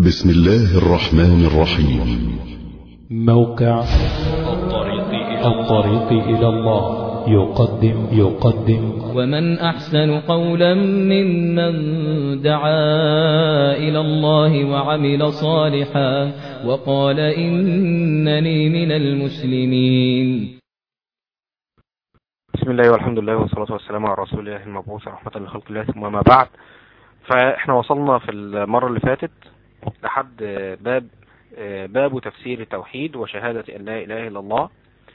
بسم الله الرحمن الرحيم موقع الطريق إلى الله يقدم يقدم ومن أحسن قولا ممن دعا إلى الله وعمل صالحا وقال إنني من المسلمين بسم الله والحمد لله والصلاة والسلام على رسول الله المبعوث رحمة لخلق الله ثم ما بعد فاحنا وصلنا في المرة اللي فاتت لحد باب باب تفسير التوحيد وشهادة أن لا إله إلا الله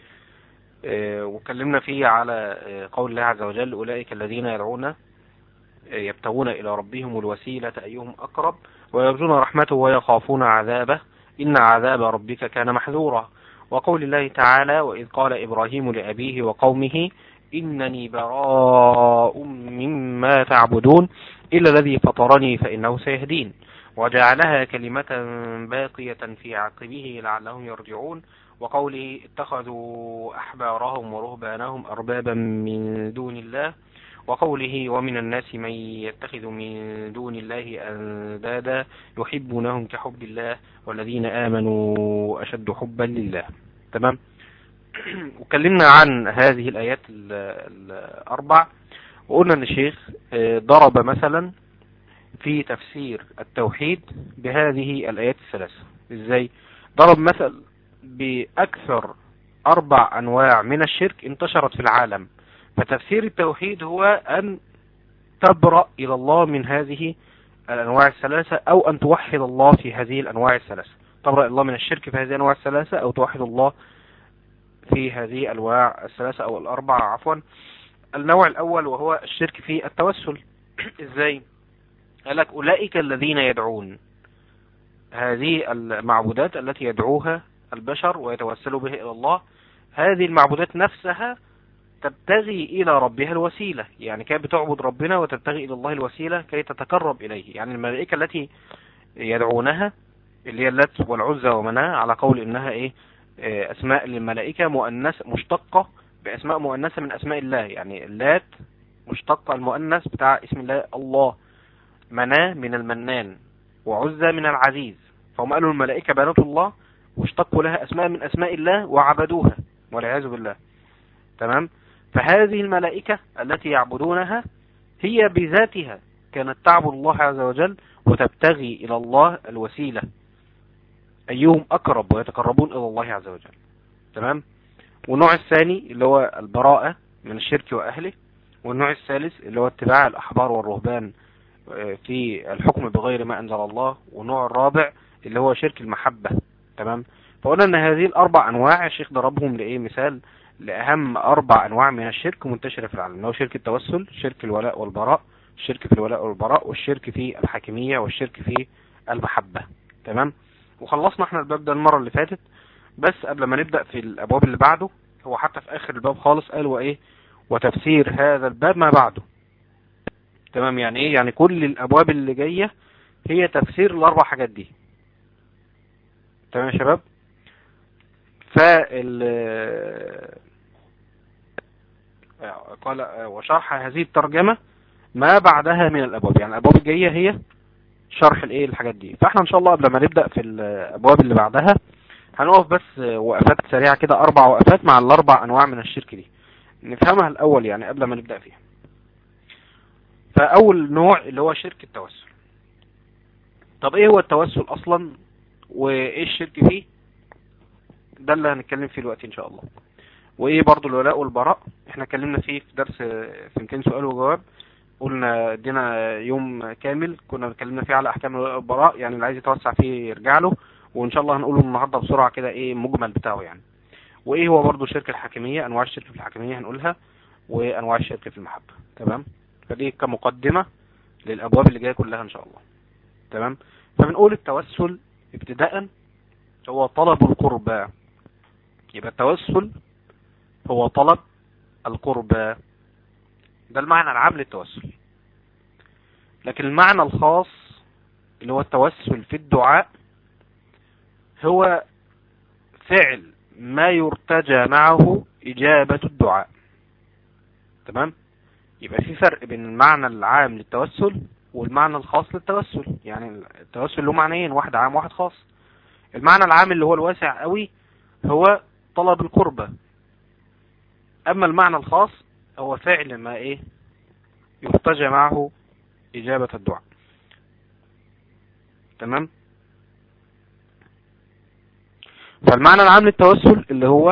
وكلمنا فيه على قول الله عز وجل أولئك الذين يدعون يبتغون إلى ربهم الوسيلة أيهم أقرب ويرجون رحمته ويخافون عذابه إن عذاب ربك كان محذورا وقول الله تعالى وإذ قال إبراهيم لأبيه وقومه إنني براء مما تعبدون إلا الذي فطرني فإنه سيهدين وجعلها كلمة باقية في عقبه لعلهم يرجعون وقوله اتخذوا أحبارهم ورهبانهم أربابا من دون الله وقوله ومن الناس من يتخذ من دون الله أندادا يحبونهم كحب الله والذين آمنوا أشد حبا لله تمام وكلمنا عن هذه الآيات الأربع وقلنا أن الشيخ ضرب مثلا في تفسير التوحيد بهذه الآيات الثلاثة ازاي ضرب مثل بأكثر أربع أنواع من الشرك انتشرت في العالم فتفسير التوحيد هو أن تبرأ إلى الله من هذه الأنواع الثلاثة أو أن توحد الله في هذه الأنواع الثلاثة تبرأ الله من الشرك في هذه الأنواع الثلاثة أو توحد الله في هذه الأنواع الثلاثة أو الأربعة عفوا النوع الأول وهو الشرك في التوسل إزاي قال لك أولئك الذين يدعون هذه المعبودات التي يدعوها البشر ويتوسلوا به إلى الله هذه المعبودات نفسها تبتغي إلى ربها الوسيلة يعني كانت بتعبد ربنا وتبتغي إلى الله الوسيلة كي تتقرب إليه يعني الملائكة التي يدعونها اللي هي اللات والعزى ومناه على قول إنها إيه أسماء للملائكة مؤنث مشتقة بأسماء مؤنثة من أسماء الله يعني اللات مشتقة المؤنث بتاع اسم الله الله مناه من المنان وعزى من العزيز فهم قالوا الملائكة بنات الله واشتقوا لها أسماء من أسماء الله وعبدوها والعياذ بالله تمام فهذه الملائكة التي يعبدونها هي بذاتها كانت تعبد الله عز وجل وتبتغي إلى الله الوسيلة أيهم أقرب ويتقربون إلى الله عز وجل تمام والنوع الثاني اللي هو البراءة من الشرك وأهله والنوع الثالث اللي هو اتباع الأحبار والرهبان في الحكم بغير ما أنزل الله والنوع الرابع اللي هو شرك المحبة تمام فقلنا ان هذه الاربع انواع الشيخ ضربهم لايه مثال لاهم اربع انواع من الشرك منتشرة في العالم هو شرك التوسل شرك الولاء والبراء الشرك في الولاء والبراء والشرك في الحاكمية والشرك في المحبة تمام وخلصنا احنا الباب ده المرة اللي فاتت بس قبل ما نبدأ في الابواب اللي بعده هو حتى في اخر الباب خالص قال وايه وتفسير هذا الباب ما بعده تمام يعني ايه يعني كل الابواب اللي جاية هي تفسير الاربع حاجات دي تمام يا شباب فال قال وشرح هذه الترجمة ما بعدها من الابواب يعني الابواب الجاية هي شرح الايه الحاجات دي فاحنا ان شاء الله قبل ما نبدأ في الابواب اللي بعدها هنقف بس وقفات سريعة كده اربع وقفات مع الاربع انواع من الشرك دي نفهمها الاول يعني قبل ما نبدأ فيها فاول نوع اللي هو شرك التوسل طب ايه هو التوسل اصلا وايه الشرك فيه ده اللي هنتكلم فيه دلوقتي ان شاء الله وايه برضو الولاء والبراء احنا اتكلمنا فيه في درس في 200 سؤال وجواب قلنا ادينا يوم كامل كنا اتكلمنا فيه على احكام الولاء والبراء يعني اللي عايز يتوسع فيه يرجع له وان شاء الله هنقوله النهارده بسرعه كده ايه المجمل بتاعه يعني وايه هو برضو شرك الحاكميه انواع الشرك في الحاكميه هنقولها وانواع الشرك في المحبه تمام فدي كمقدمه للابواب اللي جايه كلها ان شاء الله تمام فبنقول التوسل ابتداء هو طلب القربى يبقى التوسل هو طلب القربى ده المعنى العام للتوسل لكن المعنى الخاص اللي هو التوسل في الدعاء هو فعل ما يرتجى معه إجابة الدعاء تمام يبقى في فرق بين المعنى العام للتوسل والمعنى الخاص للتوسل يعني التوسل له معنيين واحد عام واحد خاص المعنى العام اللي هو الواسع قوي هو طلب القربة اما المعنى الخاص هو فعل ما ايه يرتجى معه اجابة الدعاء تمام فالمعنى العام للتوسل اللي هو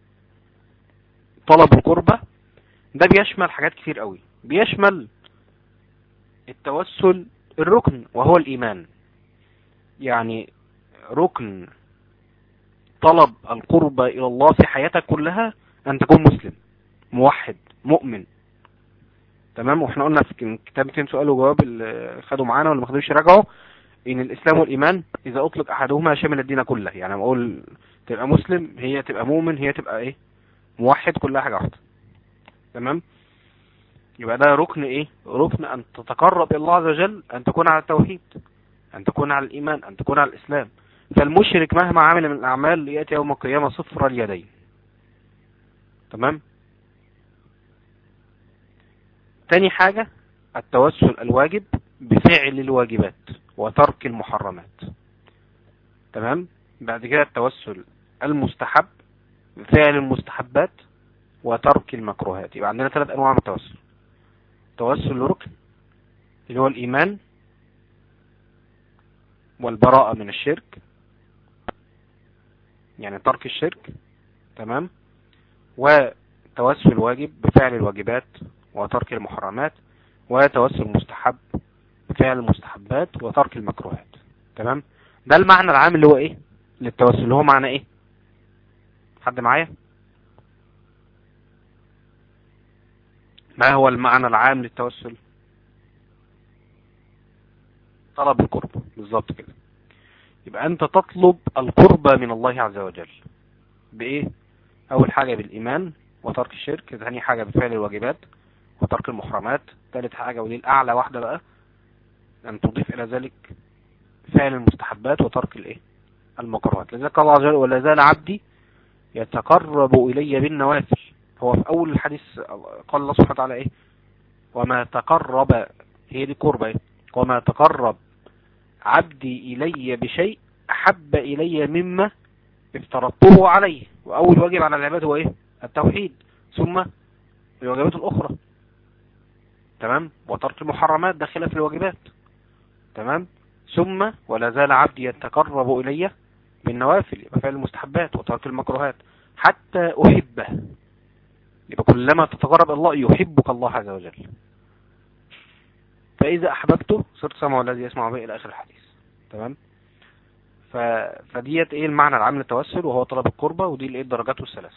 طلب القربة ده بيشمل حاجات كتير قوي بيشمل التوسل الركن وهو الإيمان يعني ركن طلب القربة إلى الله في حياتك كلها أن تكون مسلم موحد مؤمن تمام واحنا قلنا في كتابتين سؤال وجواب اللي خدوا معانا واللي ما خدوش يراجعوا ان الاسلام والايمان اذا اطلق احدهما شامل الدين كله يعني لما اقول تبقى مسلم هي تبقى مؤمن هي تبقى ايه موحد كلها حاجه واحده تمام يبقى ده ركن ايه ركن ان تتقرب الى الله عز وجل ان تكون على التوحيد ان تكون على الايمان ان تكون على الاسلام فالمشرك مهما عمل من الاعمال ياتي يوم القيامه صفر اليدين تمام تاني حاجة التوسل الواجب بفعل الواجبات وترك المحرمات تمام بعد كده التوسل المستحب بفعل المستحبات وترك المكروهات يبقى عندنا ثلاث انواع من التوسل توسل ركن اللي هو الايمان والبراءة من الشرك يعني ترك الشرك تمام وتوسل واجب بفعل الواجبات وترك المحرمات وتوسل مستحب بفعل المستحبات وترك المكروهات تمام ده المعنى العام اللي هو ايه للتوسل اللي هو معنى ايه حد معايا ما هو المعنى العام للتوسل طلب القرب بالظبط كده يبقى انت تطلب القرب من الله عز وجل بايه اول حاجة بالايمان وترك الشرك ثاني حاجة بفعل الواجبات وترك المحرمات ثالث حاجة ودي الأعلى واحدة بقى أن تضيف إلى ذلك فعل المستحبات وترك الإيه المكروهات لذلك الله عز وجل ولا زال عبدي يتقرب إلي بالنوافل هو في أول الحديث قال الله سبحانه وتعالى إيه وما تقرب هي دي قربة إيه وما تقرب عبدي إلي بشيء أحب إلي مما افترضته عليه وأول واجب على العباد هو إيه التوحيد ثم الواجبات الأخرى تمام وترك المحرمات داخلة في الواجبات تمام ثم ولا زال عبدي يتقرب إلي بالنوافل يبقى فعل المستحبات وترك المكروهات حتى أحبه يبقى كلما تتقرب الله يحبك الله عز وجل فإذا أحببته صرت سمع الذي يسمع به إلى آخر الحديث تمام ف... فديت ايه المعنى العام للتوسل وهو طلب القربة ودي الايه الدرجات الثلاثة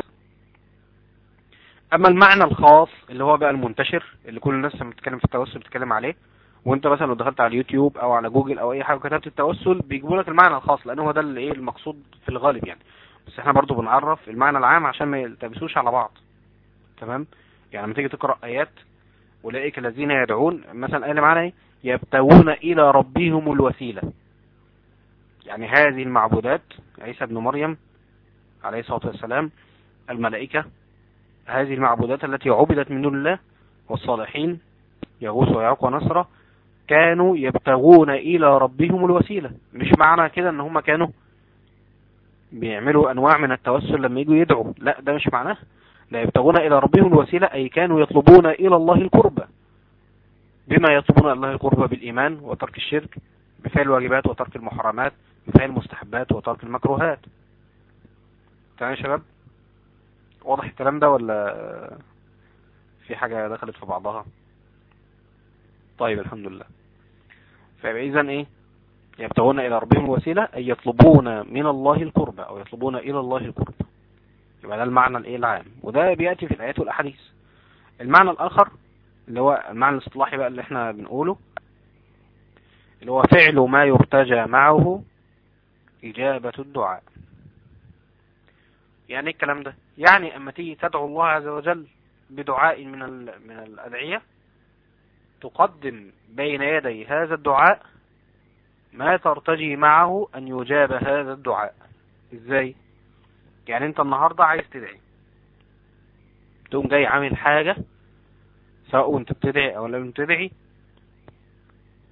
اما المعنى الخاص اللي هو بقى المنتشر اللي كل الناس لما بتتكلم في التوسل بتتكلم عليه وانت مثلا لو دخلت على اليوتيوب او على جوجل او اي حاجه وكتبت التوسل بيجيبوا لك المعنى الخاص لان هو ده اللي ايه المقصود في الغالب يعني بس احنا برضو بنعرف المعنى العام عشان ما يلتبسوش على بعض تمام يعني لما تيجي تقرا ايات اولئك الذين يدعون مثلا قال معانا ايه يبتغون الى ربهم الوسيله يعني هذه المعبودات عيسى ابن مريم عليه الصلاه والسلام الملائكه هذه المعبودات التي عبدت من دون الله والصالحين يغوث ويعوق ونصره كانوا يبتغون إلى ربهم الوسيلة مش معنى كده ان هم كانوا بيعملوا أنواع من التوسل لما يجوا يدعوا لا ده مش معناه لا يبتغون إلى ربهم الوسيلة أي كانوا يطلبون إلى الله القربة بما يطلبون إلى الله القربة بالإيمان وترك الشرك بفعل الواجبات وترك المحرمات بفعل المستحبات وترك المكروهات تمام يا شباب واضح الكلام ده ولا في حاجة دخلت في بعضها طيب الحمد لله فإذا ايه يبتغون الى ربهم الوسيلة اي يطلبون من الله القربة او يطلبون الى الله القربة يبقى ده المعنى الايه العام وده بيأتي في الايات والاحاديث المعنى الاخر اللي هو المعنى الاصطلاحي بقى اللي احنا بنقوله اللي هو فعل ما يرتجى معه اجابة الدعاء يعني ايه الكلام ده يعني اما تيجي تدعو الله عز وجل بدعاء من من الادعية تقدم بين يدي هذا الدعاء ما ترتجي معه ان يجاب هذا الدعاء ازاي يعني انت النهاردة عايز تدعي تقوم جاي عامل حاجة سواء انت بتدعي او لم تدعي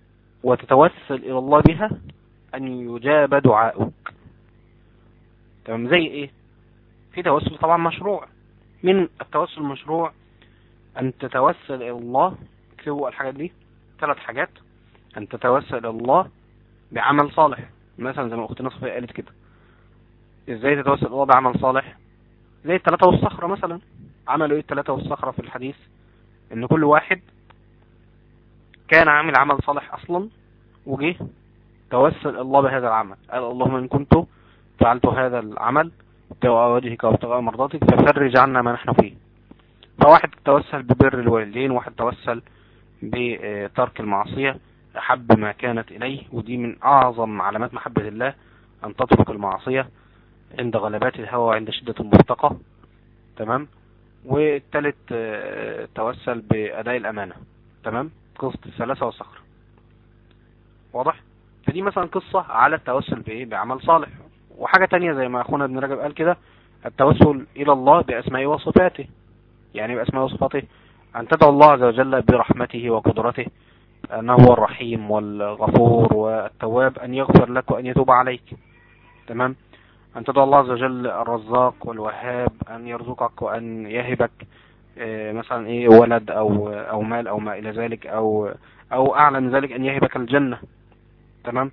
وتتوسل إلى الله بها أن يجاب دعاؤك تمام زي إيه في توسل طبعا مشروع من التوسل المشروع أن تتوسل إلى الله اكتبوا الحاجات دي ثلاث حاجات أن تتوسل إلى الله بعمل صالح مثلا زي ما أختنا صفية قالت كده إزاي تتوسل إلى الله بعمل صالح زي الثلاثة والصخرة مثلا عملوا إيه الثلاثة والصخرة في الحديث إن كل واحد كان عامل عمل صالح أصلا وجه توسل إلى الله بهذا العمل قال اللهم إن كنت فعلت هذا العمل ابتغاء وجهك وابتغاء مرضاتك ففرج عنا ما نحن فيه فواحد توسل ببر الوالدين واحد توسل بترك المعصية أحب ما كانت إليه ودي من أعظم علامات محبة الله أن تترك المعصية عند غلبات الهوى وعند شدة المرتقى تمام والثالث آه، توسل بأداء الأمانة تمام قصة الثلاثة والصخر واضح فدي مثلا قصة على التوسل بإيه بعمل صالح وحاجة تانية زي ما أخونا ابن رجب قال كده التوسل إلى الله بأسمائه وصفاته يعني بأسمائه وصفاته أن تدعو الله عز وجل برحمته وقدرته أنه هو الرحيم والغفور والتواب أن يغفر لك وأن يتوب عليك تمام أن تدعو الله عز وجل الرزاق والوهاب أن يرزقك وأن يهبك آه، مثلا إيه ولد أو أو مال أو ما إلى ذلك أو أو أعلى من ذلك أن يهبك الجنة تمام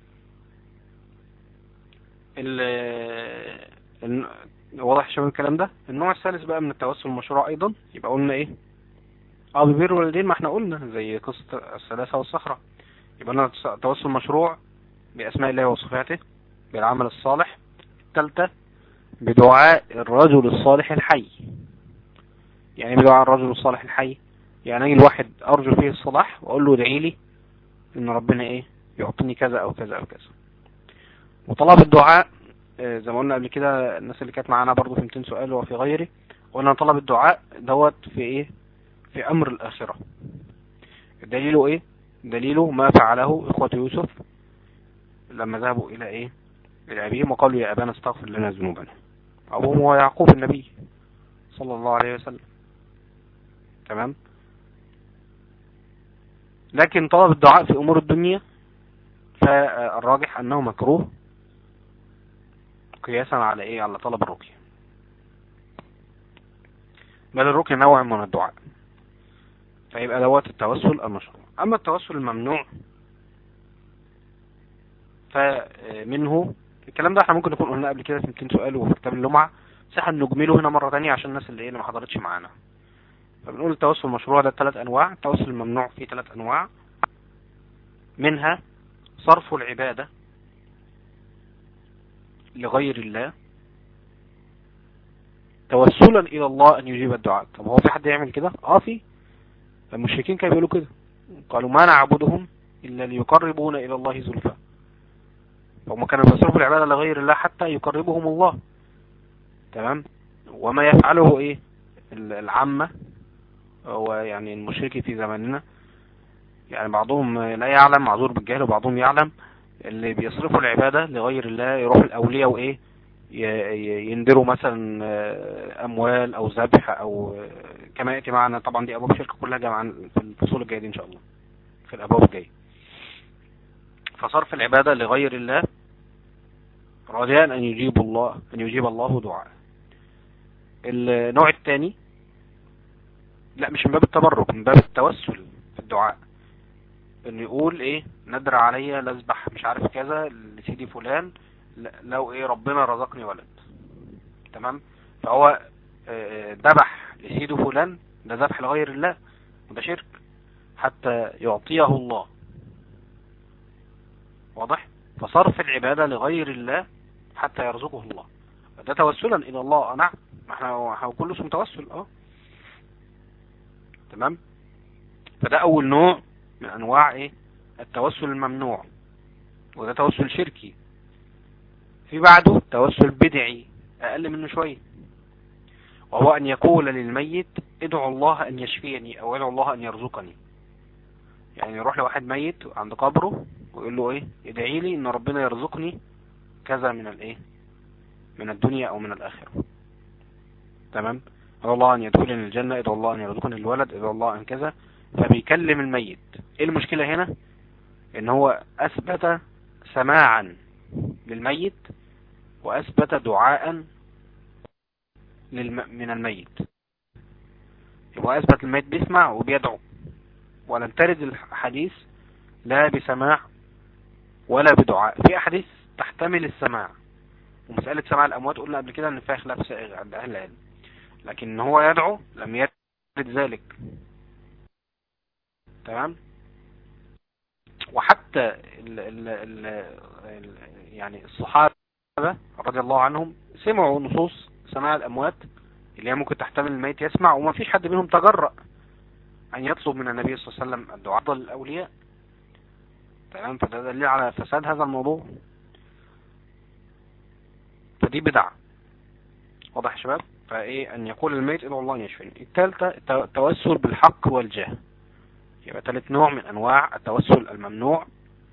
ال ال- واضح شباب الكلام ده النوع الثالث بقى من التوسل المشروع أيضا يبقى قلنا إيه اه ببر الوالدين ما احنا قلنا زي قصة الثلاثة والصخرة يبقى لنا توسل مشروع بأسماء الله وصفاته بالعمل الصالح الثالثة بدعاء الرجل الصالح الحي يعني بدعاء الرجل الصالح الحي يعني اجي الواحد ارجو فيه الصلاح واقول له ادعي لي ان ربنا ايه يعطيني كذا او كذا او كذا وطلب الدعاء آه، زي ما قلنا قبل كده الناس اللي كانت معانا برضو في 200 سؤال وفي غيره قلنا طلب الدعاء دوت في ايه في امر الاخرة دليله ايه دليله ما فعله اخوة يوسف لما ذهبوا الى ايه الى ابيهم وقالوا يا ابانا استغفر لنا ذنوبنا ابوهم هو يعقوب النبي صلى الله عليه وسلم تمام لكن طلب الدعاء في امور الدنيا فالراجح انه مكروه قياسا على ايه على طلب الرقية بل الرقية نوع من الدعاء فيبقى دوت التوسل المشروع اما التوسل الممنوع فمنه الكلام ده احنا ممكن نكون قلنا قبل كده في 200 سؤال وفي كتاب اللمعة بس احنا نجمله هنا مرة تانية عشان الناس اللي ايه اللي ما حضرتش معانا فبنقول التوسل المشروع ده ثلاث انواع التوسل الممنوع فيه ثلاث انواع منها صرف العبادة لغير الله توسلا الى الله ان يجيب الدعاء طب هو في حد يعمل كده اه في المشركين كانوا بيقولوا كده قالوا ما نعبدهم الا ليقربونا الى الله زلفى هم كانوا بيصرفوا العبادة لغير الله حتى يقربهم الله تمام وما يفعله ايه العامة هو يعني المشركي في زماننا يعني بعضهم لا يعلم معذور بالجهل وبعضهم يعلم اللي بيصرفوا العبادة لغير الله يروحوا الأولياء وإيه يندروا مثلا أموال أو ذبح أو كما يأتي معنا طبعا دي أبواب الشركة كلها جاء في الفصول الجاية دي إن شاء الله في الأبواب الجاية فصرف العبادة لغير الله رجاء أن يجيب الله أن يجيب الله دعاء النوع الثاني لا مش من باب التبرك من باب التوسل في الدعاء انه يقول ايه ندر عليا لازبح مش عارف كذا لسيدي فلان لو ايه ربنا رزقني ولد تمام فهو ذبح لسيده فلان ده ذبح لغير الله وده شرك حتى يعطيه الله واضح فصرف العبادة لغير الله حتى يرزقه الله ده توسلا الى الله نعم احنا احنا كله اسمه توسل اه تمام فده اول نوع من انواع ايه التوسل الممنوع وده توسل شركي في بعده توسل بدعي اقل منه شوية وهو ان يقول للميت ادعو الله ان يشفيني او ادعو الله ان يرزقني يعني يروح لواحد ميت عند قبره ويقول له ايه ادعي لي ان ربنا يرزقني كذا من الايه من الدنيا او من الاخرة تمام ادعو الله ان يدخلني الجنة ادعو الله ان يرزقني الولد ادعو الله ان كذا فبيكلم الميت ايه المشكلة هنا ان هو اثبت سماعا للميت واثبت دعاء للم... من الميت يبقى اثبت الميت بيسمع وبيدعو ولم ترد الحديث لا بسماع ولا بدعاء في احاديث تحتمل السماع ومسألة سماع الاموات قلنا قبل كده ان فيها خلاف سائغ عند اهل العلم لكن ان هو يدعو لم يرد ذلك تمام وحتى ال ال ال ال يعني الصحابة رضي الله عنهم سمعوا نصوص سماع الأموات اللي هي ممكن تحتمل الميت يسمع وما فيش حد منهم تجرأ أن يطلب من النبي صلى الله عليه وسلم الدعاء أفضل الأولياء تمام فده دليل على فساد هذا الموضوع فدي بدعة واضح يا شباب فايه ان يقول الميت ادعو الله ان يشفيني الثالثة التوسل بالحق والجاه يبقى ثالث نوع من انواع التوسل الممنوع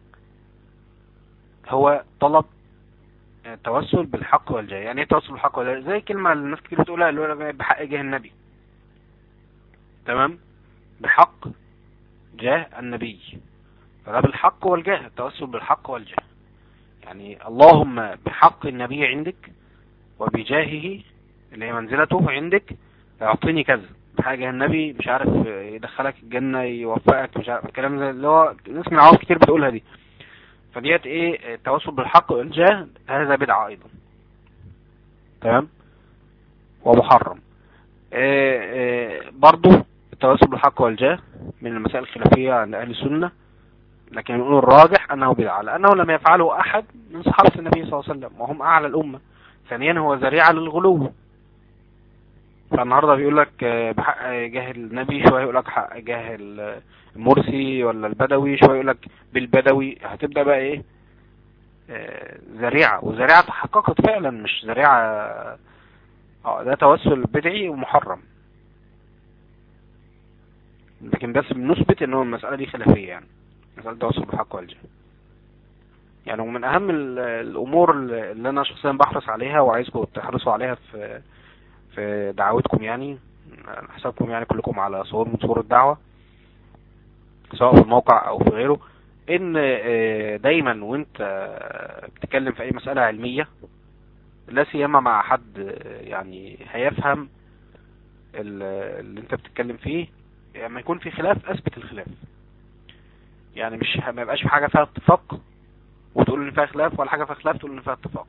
هو طلب التوسل بالحق والجاه يعني ايه التوسل بالحق والجاه زي كلمة اللي الناس كتير بتقولها اللي هو بحق جاه النبي تمام بحق جاه النبي فده بالحق والجاه التوسل بالحق والجاه يعني اللهم بحق النبي عندك وبجاهه اللي هي منزلته عندك اعطيني كذا بحاجة النبي مش عارف يدخلك الجنة يوفقك مش عارف الكلام ده اللي هو ناس من العوام كتير بتقولها دي فديت ايه التواصل بالحق والجاه هذا بدعة ايضا تمام ومحرم إيه إيه برضو التواصل بالحق والجاه من المسائل الخلافية عند اهل السنة لكن نقول الراجح انه بدعة لانه لم يفعله احد من صحابة النبي صلى الله عليه وسلم وهم اعلى الامة ثانيا هو ذريعة للغلو فالنهاردة بيقول لك بحق جاه النبي شوية يقول لك حق جاه المرسي ولا البدوي شوية يقول لك بالبدوي هتبدأ بقى ايه ذريعة وذريعة تحققت فعلا مش ذريعة اه ده توسل بدعي ومحرم لكن بس بنثبت ان هو المسألة دي خلافية يعني مسألة التوسل بالحق والجاه يعني ومن اهم الامور اللي انا شخصيا بحرص عليها وعايزكم تحرصوا عليها في في دعوتكم يعني حسابكم يعني كلكم على صور من صور الدعوة سواء في الموقع او في غيره ان دايما وانت بتتكلم في اي مسألة علمية لا سيما مع حد يعني هيفهم اللي انت بتتكلم فيه لما يعني يكون في خلاف اثبت الخلاف يعني مش ما يبقاش في حاجة فيها اتفاق وتقول ان فيها خلاف ولا حاجة فيها خلاف تقول ان فيها اتفاق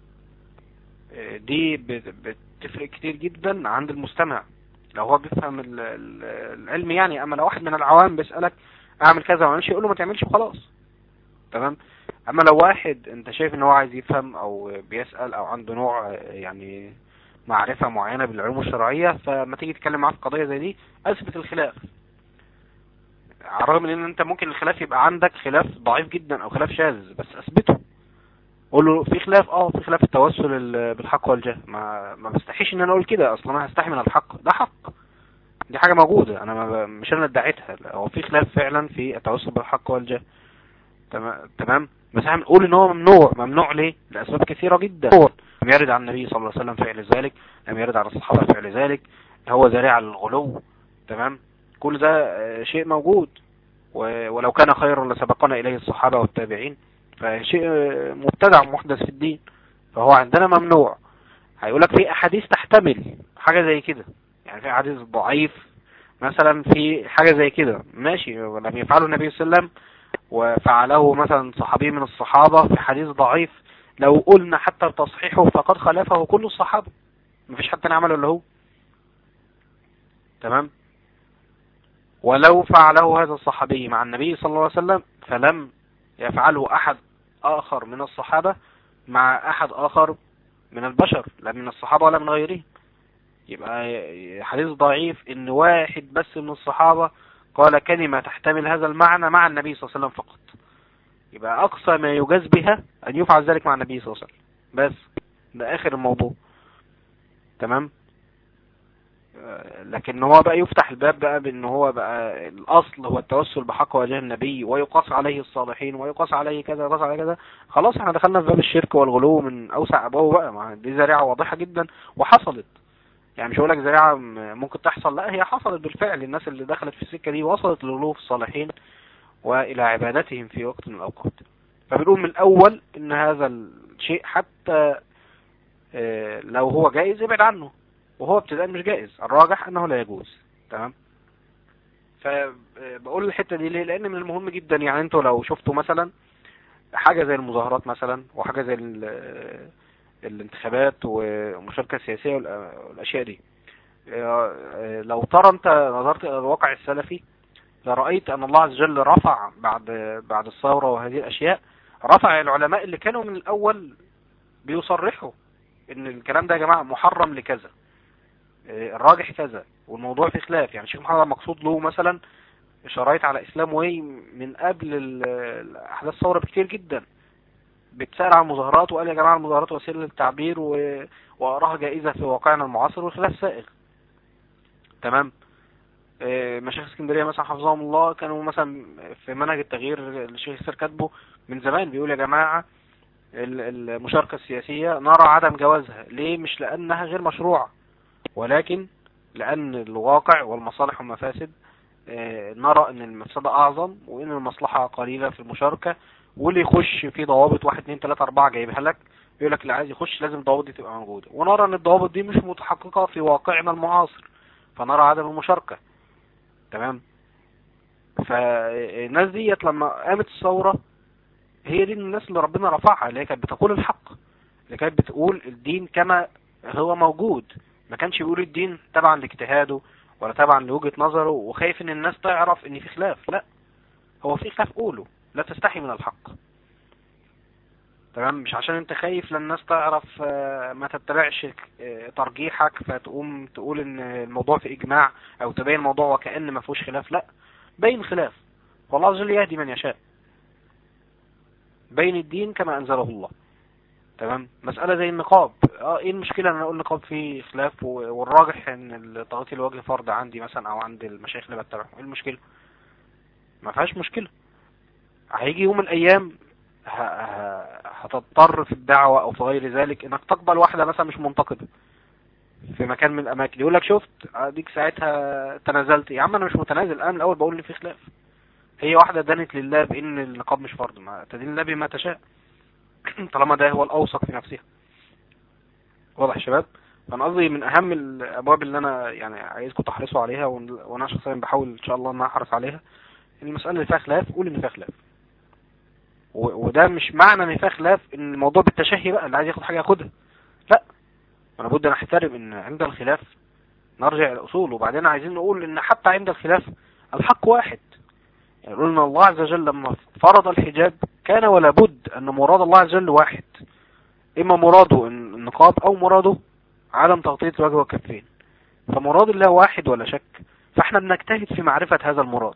دي بتفرق كتير جدا عند المستمع لو هو بيفهم العلم يعني اما لو واحد من العوام بيسألك اعمل كذا وما يقول له ما تعملش وخلاص تمام اما لو واحد انت شايف ان هو عايز يفهم او بيسأل او عنده نوع يعني معرفة معينة بالعلوم الشرعية فما تيجي تتكلم معاه في قضية زي دي اثبت الخلاف على الرغم من ان انت ممكن الخلاف يبقى عندك خلاف ضعيف جدا او خلاف شاذ بس اثبته قول له في خلاف اه في خلاف التوسل بالحق والجاه ما ما بستحيش ان انا اقول كده اصلا انا هستحي من الحق ده حق دي حاجة موجودة انا ما مش انا ادعيتها هو في خلاف فعلا في التوسل بالحق والجاه تمام تمام بس احنا بنقول ان هو ممنوع ممنوع ليه لاسباب كثيرة جدا لم يرد عن النبي صلى الله عليه وسلم فعل ذلك لم يرد عن الصحابة فعل ذلك هو ذريعة للغلو تمام كل ده شيء موجود ولو كان خيرا لسبقنا اليه الصحابة والتابعين فشيء مبتدع محدث في الدين فهو عندنا ممنوع هيقولك في احاديث تحتمل حاجة زي كده يعني في حديث ضعيف مثلا في حاجة زي كده ماشي لم يفعله النبي صلى الله عليه وسلم وفعله مثلا صحابي من الصحابة في حديث ضعيف لو قلنا حتى تصحيحه فقد خالفه كل الصحابة مفيش حتى نعمله الا هو تمام ولو فعله هذا الصحابي مع النبي صلى الله عليه وسلم فلم يفعله احد اخر من الصحابة مع احد اخر من البشر لا من الصحابة ولا من غيرهم يبقى حديث ضعيف ان واحد بس من الصحابة قال كلمة تحتمل هذا المعنى مع النبي صلى الله عليه وسلم فقط يبقى اقصى ما يجاز بها ان يفعل ذلك مع النبي صلى الله عليه وسلم بس ده اخر الموضوع تمام لكن هو بقى يفتح الباب بقى بان هو بقى الاصل هو التوسل بحق وجه النبي ويقاس عليه الصالحين ويقاس عليه كذا ويقاس عليه كذا خلاص احنا دخلنا في باب الشرك والغلو من اوسع ابوابه بقى ما دي ذريعه واضحه جدا وحصلت يعني مش هقول لك ذريعه ممكن تحصل لا هي حصلت بالفعل الناس اللي دخلت في السكه دي وصلت للغلو في الصالحين وإلى عبادتهم في وقت من الأوقات فبنقول من الأول إن هذا الشيء حتى آه، لو هو جائز ابعد عنه وهو ابتداء مش جائز الراجح أنه لا يجوز تمام فبقول الحتة دي ليه لأن من المهم جدا يعني انتوا لو شفتوا مثلا حاجة زي المظاهرات مثلا وحاجة زي ال- الانتخابات والمشاركة السياسية والأ- والأشياء دي آه، لو ترى انت نظرت الى الواقع السلفي لرأيت ان الله عز وجل رفع بعد بعد الثورة وهذه الاشياء رفع العلماء اللي كانوا من الاول بيصرحوا ان الكلام ده يا جماعة محرم لكذا آه، الراجح كذا والموضوع في خلاف يعني الشيخ محمد مقصود له مثلا شرايط على اسلام واي من قبل ال- احداث الثورة بكتير جدا بتسأل عن المظاهرات وقال يا جماعة المظاهرات وسيلة للتعبير و... وأراها جائزة في واقعنا المعاصر والخلاف سائغ تمام آه، مشايخ اسكندرية مثلا حفظهم الله كانوا مثلا في منهج التغيير الشيخ السير كاتبه من زمان بيقول يا جماعة ال- المشاركة السياسية نرى عدم جوازها ليه مش لأنها غير مشروعة ولكن لأن الواقع والمصالح والمفاسد آه، نرى ان المفسدة اعظم وان المصلحة قليلة في المشاركة واللي يخش في ضوابط واحد اتنين تلاتة اربعة جايبها لك يقول لك اللي عايز يخش لازم الضوابط دي تبقى موجودة ونرى ان الضوابط دي مش متحققة في واقعنا المعاصر فنرى عدم المشاركة تمام فالناس ديت لما قامت الثورة هي دي الناس اللي ربنا رفعها اللي هي كانت بتقول الحق اللي كانت بتقول الدين كما هو موجود ما كانش بيقول الدين تبعا لاجتهاده ولا تبعا لوجهة نظره وخايف ان الناس تعرف ان في خلاف لا هو في خلاف قوله لا تستحي من الحق تمام مش عشان انت خايف لان الناس تعرف آه، ما تتبعش آه، ترجيحك فتقوم تقول ان الموضوع في اجماع او تبين الموضوع وكأن ما فيهوش خلاف لا بين خلاف والله عز وجل يهدي من يشاء بين الدين كما انزله الله تمام مسألة زي النقاب اه ايه المشكلة ان انا اقول نقاب فيه خلاف و- والراجح ان التغطية الوجه فرض عندي مثلا او عند المشايخ اللي بتابعهم ايه المشكلة ما فيهاش مشكلة هيجي يوم من الايام ه- ه- هتضطر في الدعوة او في غير ذلك انك تقبل واحدة مثلا مش منتقدة في مكان من الاماكن يقول لك شفت اديك ساعتها تنازلت يا عم انا مش متنازل انا من الاول بقول ان في خلاف هي واحدة دانت لله بان النقاب مش فرض ما تدين الله بما تشاء طالما ده هو الاوثق في نفسها واضح يا شباب فانا قصدي من اهم الابواب اللي انا يعني عايزكم تحرصوا عليها وإن- وانا شخصيا بحاول ان شاء الله ان أنا احرص عليها إن المسألة اللي فيها خلاف قول ان فيها خلاف و- وده مش معنى ان فيها خلاف ان الموضوع بالتشهي بقى اللي عايز ياخد حاجة ياخدها لا انا بد ان احترم ان عند الخلاف نرجع الى الاصول وبعدين عايزين نقول ان حتى عند الخلاف الحق واحد يعني قلنا الله عز وجل لما فرض الحجاب كان ولا بد ان مراد الله عز وجل واحد اما مراده النقاب او مراده عدم تغطية الوجه والكفين فمراد الله واحد ولا شك فاحنا بنجتهد في معرفة هذا المراد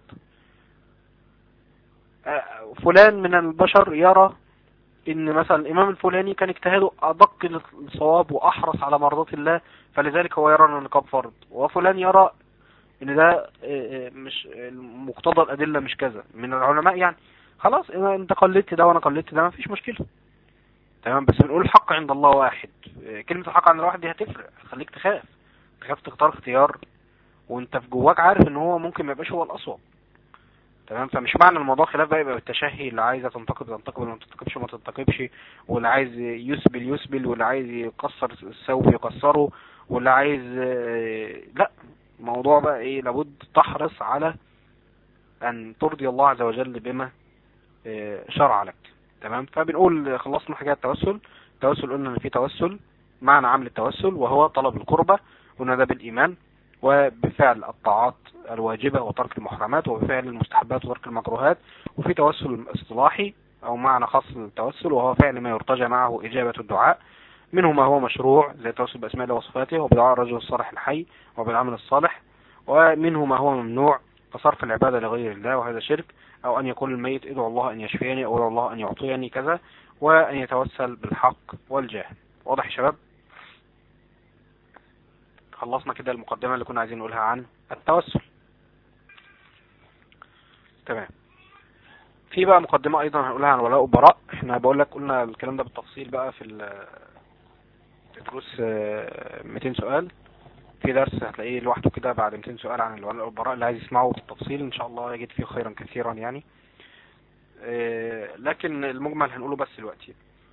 آه، فلان من البشر يرى ان مثلا الامام الفلاني كان اجتهاده ادق الصواب واحرص على مرضات الله فلذلك هو يرى ان النقاب فرض وفلان يرى ان ده آه، آه، مش مقتضى الادله مش كذا من العلماء يعني خلاص اذا انت قلدت ده وانا قلدت ده مفيش مشكله تمام بس بنقول الحق عند الله واحد آه، كلمه الحق عند الله واحد دي هتفرق هتخليك تخاف تخاف تختار اختيار وانت في جواك عارف ان هو ممكن ما يبقاش هو الاصوب تمام فمش معنى الموضوع خلاف بقى يبقى بالتشهي اللي عايزه تنتقد تنتقد واللي ما تنتقدش ما تنتقدش واللي عايز يسبل يسبل واللي عايز يكسر الثوب يكسره واللي عايز آه، لا الموضوع بقى ايه لابد تحرص على ان ترضي الله عز وجل بما آه، شرع لك تمام فبنقول خلصنا حاجات التوسل التوسل قلنا ان في توسل معنى عمل التوسل وهو طلب القربة قلنا ده بالايمان وبفعل الطاعات الواجبة وترك المحرمات وبفعل المستحبات وترك المكروهات وفي توسل اصطلاحي او معنى خاص للتوسل وهو فعل ما يرتجى معه اجابة الدعاء منه ما هو مشروع زي التوسل باسماء الله وصفاته وبدعاء الرجل الصالح الحي وبالعمل الصالح ومنه ما هو ممنوع كصرف العبادة لغير الله وهذا شرك او ان يقول الميت ادعو الله ان يشفيني او ادعو الله ان يعطيني كذا وان يتوسل بالحق والجاه واضح يا شباب خلصنا كده المقدمة اللي كنا عايزين نقولها عن التوسل تمام في بقى مقدمة ايضا هنقولها عن ولاء وبراء احنا بقول لك قلنا الكلام ده بالتفصيل بقى في ال- في دروس آه، 200 سؤال في درس هتلاقيه لوحده كده بعد 200 سؤال عن الولاء والبراء اللي عايز يسمعه بالتفصيل ان شاء الله يجد فيه خيرا كثيرا يعني آه، لكن المجمل هنقوله بس دلوقتي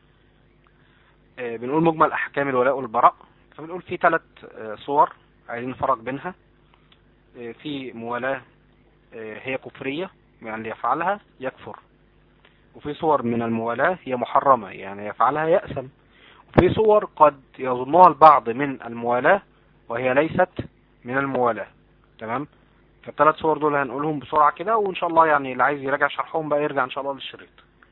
آه، بنقول مجمل احكام الولاء والبراء فبنقول في ثلاث صور عايزين نفرق بينها آه، في موالاة آه، هي كفرية يعني اللي يفعلها يكفر وفي صور من الموالاة هي محرمة يعني يفعلها يأسم وفي صور قد يظنها البعض من الموالاة وهي ليست من الموالاة تمام فالثلاث صور دول هنقولهم بسرعة كده وإن شاء الله يعني اللي عايز يراجع شرحهم بقى يرجع إن شاء الله للشريط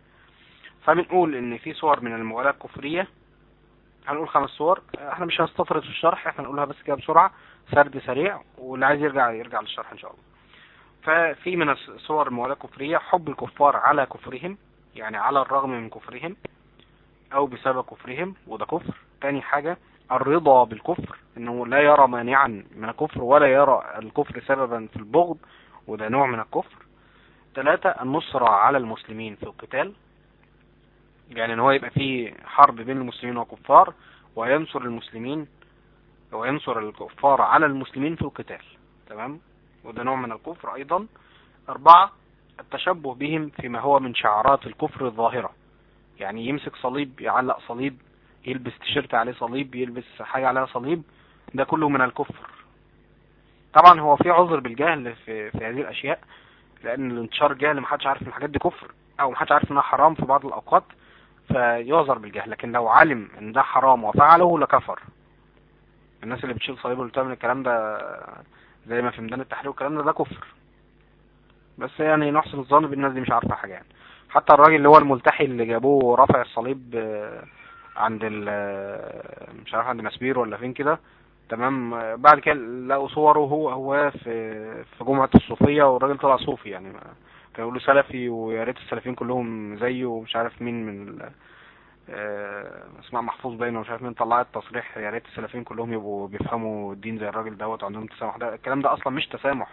فبنقول إن في صور من الموالاة الكفرية هنقول خمس صور احنا مش هنستطرد في الشرح احنا نقولها بس كده بسرعة سرد سريع واللي عايز يرجع يرجع للشرح ان شاء الله ففي من الصور الموالاة الكفرية حب الكفار على كفرهم يعني على الرغم من كفرهم او بسبب كفرهم وده كفر تاني حاجة الرضا بالكفر انه لا يرى مانعا من الكفر ولا يرى الكفر سببا في البغض وده نوع من الكفر ثلاثة النصرة على المسلمين في القتال يعني ان هو يبقى في حرب بين المسلمين والكفار وينصر المسلمين وينصر الكفار على المسلمين في القتال تمام وده نوع من الكفر ايضا اربعة التشبه بهم فيما هو من شعارات الكفر الظاهرة يعني يمسك صليب يعلق صليب يلبس تيشيرت عليه صليب يلبس حاجة عليها صليب ده كله من الكفر طبعا هو في عذر بالجهل في, في هذه الاشياء لان الانتشار الجهل محدش عارف ان الحاجات دي كفر او محدش عارف انها حرام في بعض الاوقات فيعذر بالجهل لكن لو علم ان ده حرام وفعله لكفر الناس اللي بتشيل صليب اللي بتعمل الكلام ده زي ما في ميدان التحرير والكلام ده ده كفر بس يعني نحسن الظن بالناس دي مش عارفه حاجه يعني حتى الراجل اللي هو الملتحي اللي جابوه رافع الصليب آه، عند ال آه، مش عارف عند مسبير ولا فين كده تمام آه، بعد كده لقوا صوره هو هو في في جمعه الصوفيه والراجل طلع صوفي يعني ما- كانوا يقولوا سلفي ويا ريت السلفيين كلهم زيه ومش عارف مين من ال- آه، اسماء محفوظ باينه ومش عارف مين طلعت تصريح يا ريت السلفيين كلهم يبقوا بيفهموا الدين زي الراجل دوت وعندهم تسامح ده الكلام ده اصلا مش تسامح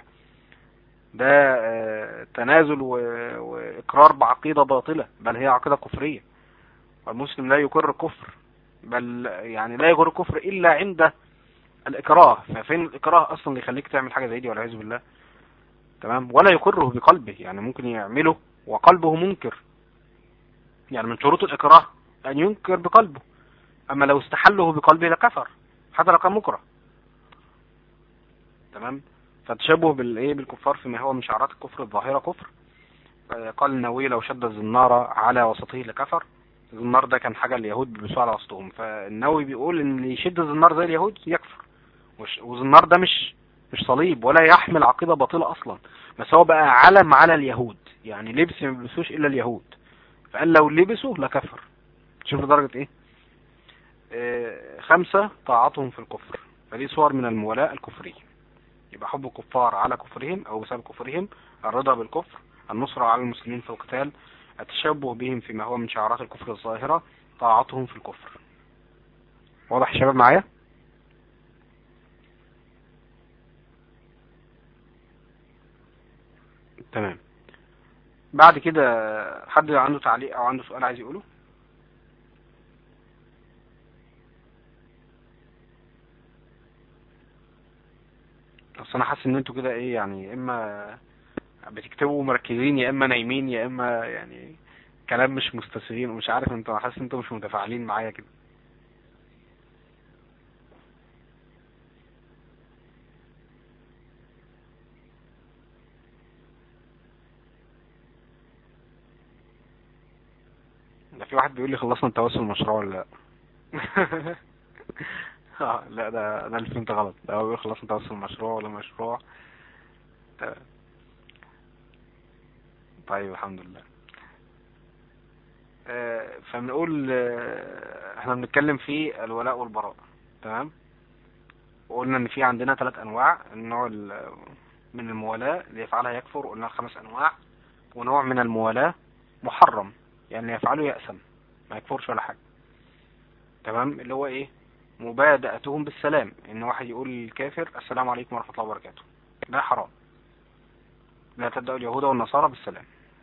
ده آه، تنازل و- واقرار بعقيده باطله بل هي عقيده كفريه والمسلم لا يقر الكفر بل يعني لا يقر الكفر الا عند الاكراه ففين الاكراه اصلا اللي يخليك تعمل حاجه زي دي والعياذ بالله تمام ولا يقره بقلبه يعني ممكن يعمله وقلبه منكر يعني من شروط الاكراه ان ينكر بقلبه اما لو استحله بقلبه لكفر حتى لو كان مكره تمام فالتشبه بالايه بالكفار فيما هو من شعارات الكفر الظاهره كفر آه، قال النووي لو شد الزنار على وسطه لكفر الزنار ده كان حاجه اليهود بيلبسوها على وسطهم فالنووي بيقول ان اللي يشد الزنار زي اليهود يكفر وش- والزنار ده مش مش صليب ولا يحمل عقيده باطله اصلا بس هو بقى علم على اليهود يعني لبس ما بيلبسوش الا اليهود فقال لو لبسوا لكفر شوف لدرجه ايه آه، خمسة طاعتهم في الكفر فدي صور من المولاة الكفرية يبقى حب الكفار على كفرهم او بسبب كفرهم الرضا بالكفر النصرة على المسلمين في القتال التشبه بهم فيما هو من شعارات الكفر الظاهرة طاعتهم في الكفر واضح يا شباب معايا تمام بعد كده حد عنده تعليق او عنده سؤال عايز يقوله بس انا حاسس ان انتوا كده ايه يعني يا اما بتكتبوا مركزين يا اما نايمين يا اما يعني كلام مش مستسيغين ومش عارف انتوا حاسس ان انتوا مش متفاعلين معايا كده ده في واحد بيقول لي خلصنا التواصل المشروع ولا لا اه لا ده انا اللي فهمت غلط ده هو بيقول خلصنا التواصل المشروع ولا مشروع تمام. طيب الحمد لله آه، فبنقول آه، احنا بنتكلم في الولاء والبراء تمام وقلنا ان في عندنا ثلاث انواع النوع ال- من الموالاة اللي يفعلها يكفر قلنا خمس انواع ونوع من الموالاة محرم يعني اللي يفعله يأسم ما يكفرش ولا حاجة تمام اللي هو ايه مبادئتهم بالسلام ان واحد يقول للكافر السلام عليكم ورحمة الله وبركاته ده حرام لا تبدأ اليهود والنصارى بالسلام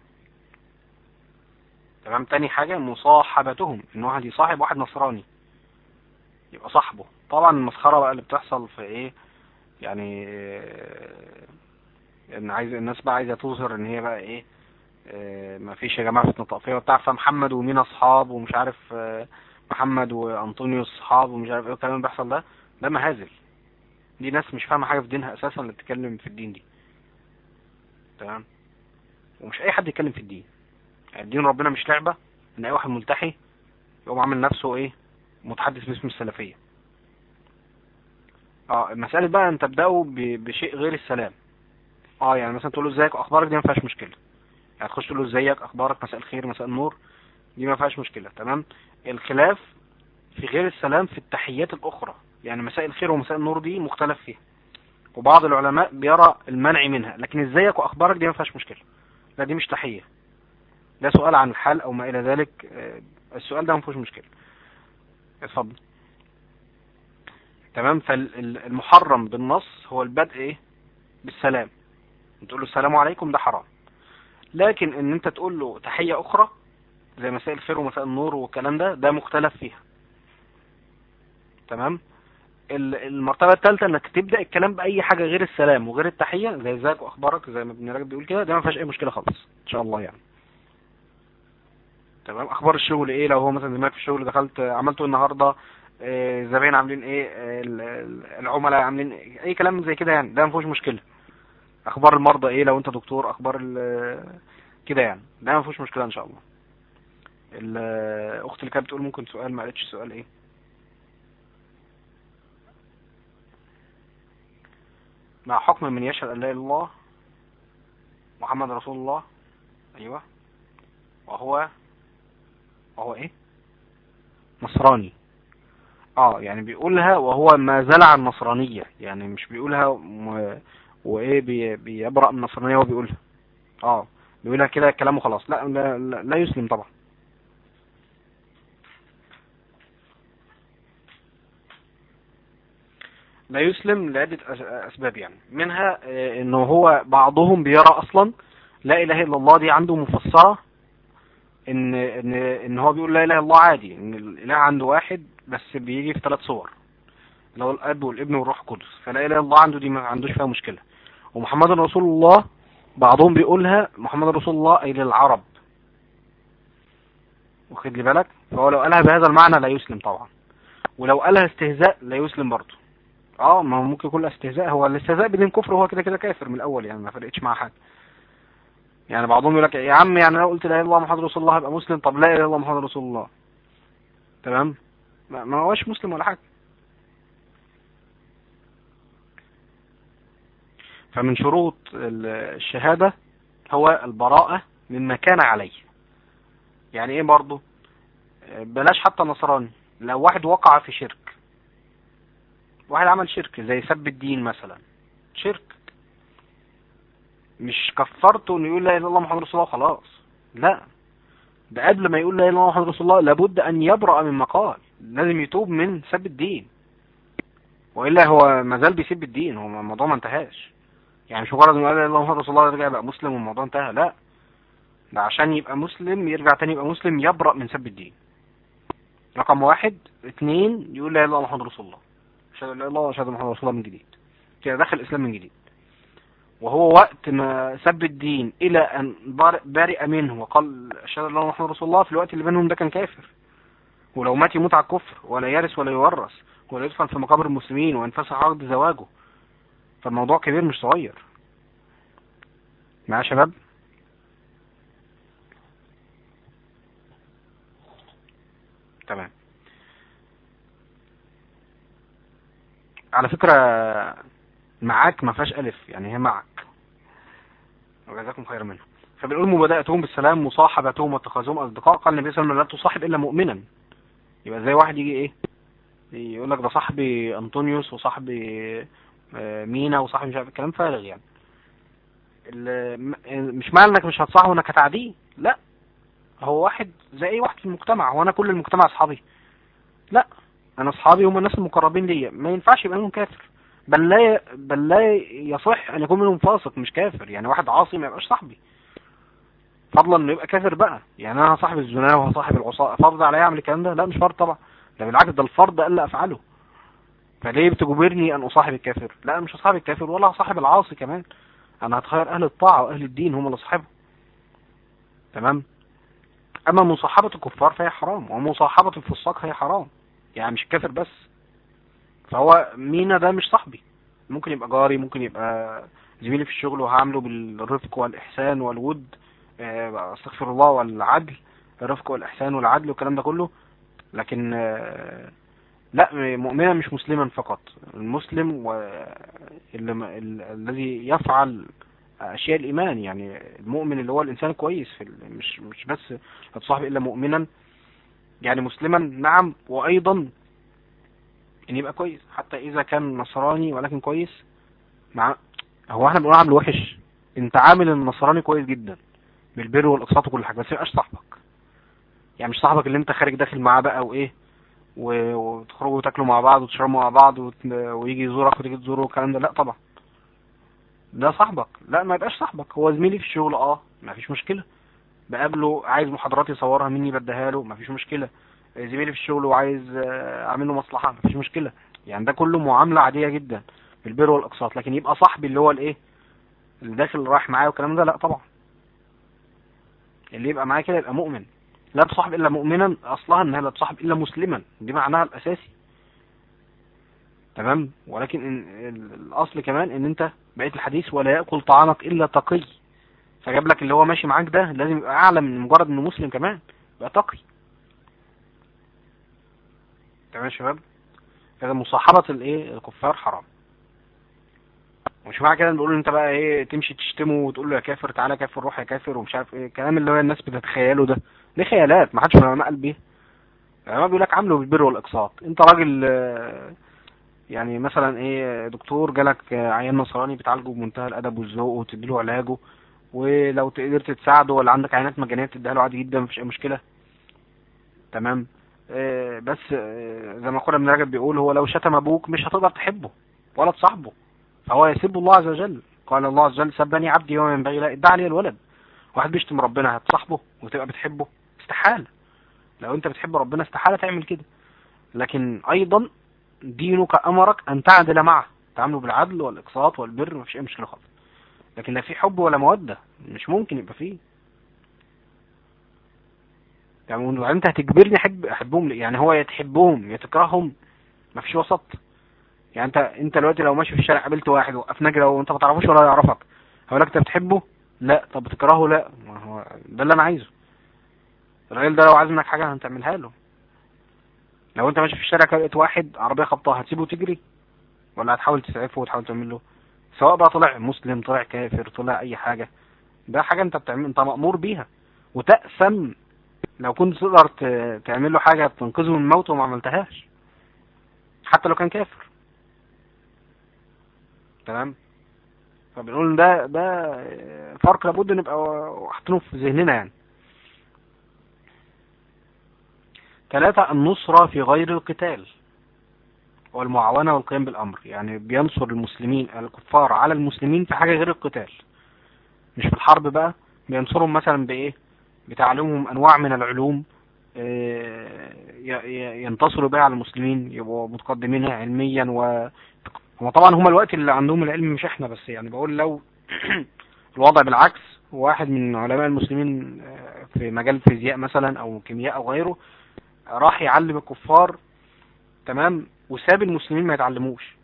تمام تاني حاجة مصاحبتهم ان واحد يصاحب واحد نصراني يبقى صاحبه طبعا المسخرة بقى اللي بتحصل في ايه يعني آه، ان عايز الناس بقى عايزة تظهر ان هي بقى ايه آه، ما فيش يا جماعه فتنه طائفيه وبتاع فمحمد ومين اصحاب ومش عارف آه، محمد وانطونيوس اصحاب ومش عارف ايه الكلام اللي بيحصل ده ده مهازل دي ناس مش فاهمه حاجه في دينها اساسا اللي بتتكلم في الدين دي تمام ومش اي حد يتكلم في الدين يعني دين ربنا مش لعبه ان اي واحد ملتحي يقوم عامل نفسه ايه متحدث باسم السلفيه اه مساله بقى ان تبداوا ب- بشيء غير السلام اه يعني مثلا تقول له ازيك واخبارك دي ما فيهاش مشكله يعني تخش تقول له ازيك اخبارك مساء الخير مساء النور دي ما فيهاش مشكله تمام الخلاف في غير السلام في التحيات الاخرى يعني مساء الخير ومساء النور دي مختلف فيها وبعض العلماء بيرى المنع منها لكن ازيك واخبارك دي ما فيهاش مشكله لا دي مش تحيه ده سؤال عن الحال او ما الى ذلك آه، السؤال ده ما فيهوش مشكله اتفضل تمام فالمحرم بالنص هو البدء ايه بالسلام تقول له السلام عليكم ده حرام لكن ان انت تقول له تحية اخرى زي مساء الخير ومساء النور والكلام ده ده مختلف فيها تمام ال- المرتبة الثالثة انك تبدأ الكلام بأي حاجة غير السلام وغير التحية زي ازيك واخبارك زي ما ابن رجب بيقول كده ده ما فيهاش اي مشكلة خالص ان شاء الله يعني تمام اخبار الشغل ايه لو هو مثلا زمانك في الشغل دخلت عملته النهارده آه، الزباين عاملين ايه آه، ال- ال- العملاء عاملين إيه؟ اي كلام زي كده يعني ده ما فيهوش مشكله اخبار المرضى ايه لو انت دكتور اخبار ال- كده يعني ده ما فيهوش مشكله ان شاء الله الاخت اللي كانت بتقول ممكن سؤال ما قالتش سؤال ايه مع حكم من يشهد ان لا اله الا الله محمد رسول الله ايوه وهو وهو ايه نصراني اه يعني بيقولها وهو ما زال عن النصرانية يعني مش بيقولها م... وايه بي... بيبرأ من النصرانية وهو بيقولها اه بيقولها كده كلامه خلاص لا لا, لا, لا يسلم طبعا لا يسلم لعدة أس- أسباب يعني منها آه، إنه هو بعضهم بيرى أصلا لا إله إلا الله دي عنده مفسرة إن إن إن هو بيقول لا إله إلا الله عادي إن الإله عنده واحد بس بيجي في ثلاث صور اللي هو الأب والابن والروح القدس فلا إله إلا الله عنده دي ما عندوش فيها مشكلة ومحمد رسول الله بعضهم بيقولها محمد رسول الله أي للعرب واخد لي بالك فهو لو قالها بهذا المعنى لا يسلم طبعا ولو قالها استهزاء لا يسلم برضه اه ما هو ممكن يكون استهزاء هو الاستهزاء بدين كفر هو كده كده كافر من الاول يعني ما فرقتش معاه حاجه يعني بعضهم يقول لك يا عم يعني لو قلت لا اله الا الله محمد رسول الله هبقى مسلم طب لا اله الا الله محمد رسول الله تمام ما ما هوش مسلم ولا حاجه فمن شروط ال- الشهاده هو البراءه مما كان عليه يعني ايه برضه بلاش حتى نصراني لو واحد وقع في شرك واحد عمل شرك زي سب الدين مثلا شرك مش كفرته انه يقول لا اله الا الله محمد رسول الله خلاص لا ده قبل ما يقول لا اله الا الله محمد رسول الله لابد ان يبرأ مما قال لازم يتوب من سب الدين والا هو ما زال بيسب الدين هو الموضوع ما انتهاش يعني مش مجرد انه قال لا اله الا الله محمد رسول الله يرجع يبقى مسلم والموضوع انتهى لا ده عشان يبقى مسلم يرجع تاني يبقى مسلم يبرأ من سب الدين رقم واحد اثنين يقول لا اله الا الله محمد رسول الله اشهد ان لا اله الا الله واشهد ان محمد رسول الله من جديد كده دخل الاسلام من جديد وهو وقت ما سب الدين الى ان بر- برئ منه وقال اشهد ان لا اله الا الله محمد رسول الله في الوقت اللي بينهم ده كان كافر ولو مات يموت على الكفر ولا يرث ولا يورث ولا يدفن في مقابر المسلمين وينفسخ عقد زواجه فالموضوع كبير مش صغير معايا يا شباب تمام على فكرة معاك ما فيهاش ألف يعني هي معك وجزاكم خير منها فبنقول مبادئتهم بالسلام مصاحبتهم واتخاذهم أصدقاء قال النبي صلى الله عليه وسلم لا تصاحب إلا مؤمنا يبقى زي واحد يجي إيه يقول لك ده صاحبي أنطونيوس وصاحبي آه، مينا وصاحبي مش عارف الكلام فارغ يعني ال- م- مش معنى انك مش هتصاحبه انك هتعديه لا هو واحد زي اي واحد في المجتمع هو انا كل المجتمع اصحابي لا انا اصحابي هم الناس المقربين ليا ما ينفعش يبقى منهم كافر بل لا بل لا يصح ان يكون منهم فاسق مش كافر يعني واحد عاصي ما يبقاش صاحبي فضلا انه يبقى كافر بقى يعني انا صاحب الزنا وصاحب العصاة فرض عليا اعمل الكلام ده لا مش فرض طبعا ده بالعكس ده الفرض الا افعله فليه بتجبرني ان اصاحب الكافر لا أنا مش هصاحب الكافر ولا هصاحب العاصي كمان انا هتخير اهل الطاعة واهل الدين هم اللي صاحبهم تمام اما مصاحبة الكفار فهي حرام ومصاحبة الفساق فهي حرام يعني مش الكافر بس فهو مينا ده مش صاحبي ممكن يبقى جاري ممكن يبقى زميلي في الشغل وهعامله بالرفق والإحسان والود آه، استغفر الله والعدل الرفق والإحسان والعدل والكلام ده كله لكن آه، لا مؤمنا مش مسلما فقط المسلم و... اللي... ال- الذي يفعل اشياء الايمان يعني المؤمن اللي هو الانسان الكويس في ال... مش مش بس لا تصاحب الا مؤمنا يعني مسلما نعم وايضا ان يبقى كويس حتى اذا كان نصراني ولكن كويس مع هو احنا بنقول عامل وحش انت عامل النصراني كويس جدا بالبر والاقساط وكل حاجه بس ما يبقاش صاحبك يعني مش صاحبك اللي انت خارج داخل معاه بقى وايه و- وتخرجوا وتاكلوا مع بعض وتشربوا مع بعض وت- ويجي يزورك وتيجي تزوره والكلام ده لا طبعا ده صاحبك لا ما يبقاش صاحبك هو زميلي في الشغل اه ما فيش مشكله بقابله عايز محاضرات يصورها مني بديها له ما فيش مشكله زميلي في الشغل وعايز آه، اعمل له مصلحه ما فيش مشكله يعني ده كله معامله عاديه جدا بالبر والاقساط لكن يبقى صاحبي اللي هو الايه اللي داخل رايح معايا والكلام ده لا طبعا اللي يبقى معايا كده يبقى مؤمن لا تصاحب الا مؤمنا اصلها انها لا تصاحب الا مسلما دي معناها الاساسي تمام ولكن إن ال- الاصل كمان ان انت بقيت الحديث ولا ياكل طعامك الا تقي فجاب لك اللي هو ماشي معاك ده لازم يبقى اعلى من مجرد انه مسلم كمان يبقى تقي تمام يا شباب كده مصاحبة الايه الكفار حرام مش معنى كده نقول انت بقى ايه تمشي تشتمه وتقول له يا كافر تعالى كافر روح يا كافر ومش عارف ايه الكلام اللي هو الناس بتتخيله ده دي خيالات ما حدش من العلماء قال بيها العلماء بيقول لك عامله بالبر والاقساط انت راجل آه، يعني مثلا ايه دكتور جالك آه، عيان نصراني بتعالجه بمنتهى الادب والذوق وتديله علاجه ولو قدرت تساعده ولا عندك عينات مجانيه تديها له عادي جدا مفيش اي مشكله تمام آه، بس آه، زي ما اخونا ابن رجب بيقول هو لو شتم ابوك مش هتقدر تحبه ولا تصاحبه فهو يسب الله عز وجل قال الله عز وجل سبني عبدي وما ينبغي له ادعى لي الولد واحد بيشتم ربنا هتصاحبه وتبقى بتحبه استحاله لو انت بتحب ربنا استحاله تعمل كده لكن ايضا دينك امرك ان تعدل معه تعامله بالعدل والاقساط والبر مفيش اي مشكله خالص لكن لا في حب ولا موده مش ممكن يبقى فيه يعني وبعدين انت هتجبرني احب احبهم ليه؟ يعني هو يا تحبهم يا تكرههم مفيش وسط يعني انت انت دلوقتي لو ماشي في الشارع قابلت واحد وقفنا كده وانت ما تعرفوش ولا يعرفك هقول لك انت بتحبه لا طب بتكرهه لا ما هو ده اللي انا عايزه الراجل ده لو عايز منك حاجه هتعملها له لو انت ماشي في الشارع كده لقيت واحد عربيه خبطها هتسيبه تجري ولا هتحاول تسعفه وتحاول تعمل له سواء بقى طلع مسلم طلع كافر طلع اي حاجه ده حاجه انت بتعمل انت مأمور بيها وتأثم لو كنت تقدر ت- تعمل له حاجه تنقذه من الموت وما عملتهاش حتى لو كان كافر تمام فبنقول ده ده فرق لابد نبقى حاطينه في ذهننا يعني ثلاثة النصرة في غير القتال والمعاونة والقيام بالأمر يعني بينصر المسلمين الكفار على المسلمين في حاجة غير القتال مش في الحرب بقى بينصرهم مثلا بإيه بتعليمهم أنواع من العلوم آه، ي- ي- ينتصروا بها على المسلمين يبقوا متقدمين علميا و هو طبعا هم الوقت اللي عندهم العلم مش احنا بس يعني بقول لو الوضع بالعكس واحد من علماء المسلمين آه، في مجال الفيزياء مثلا او كيمياء او غيره راح يعلم الكفار تمام وساب المسلمين ما يتعلموش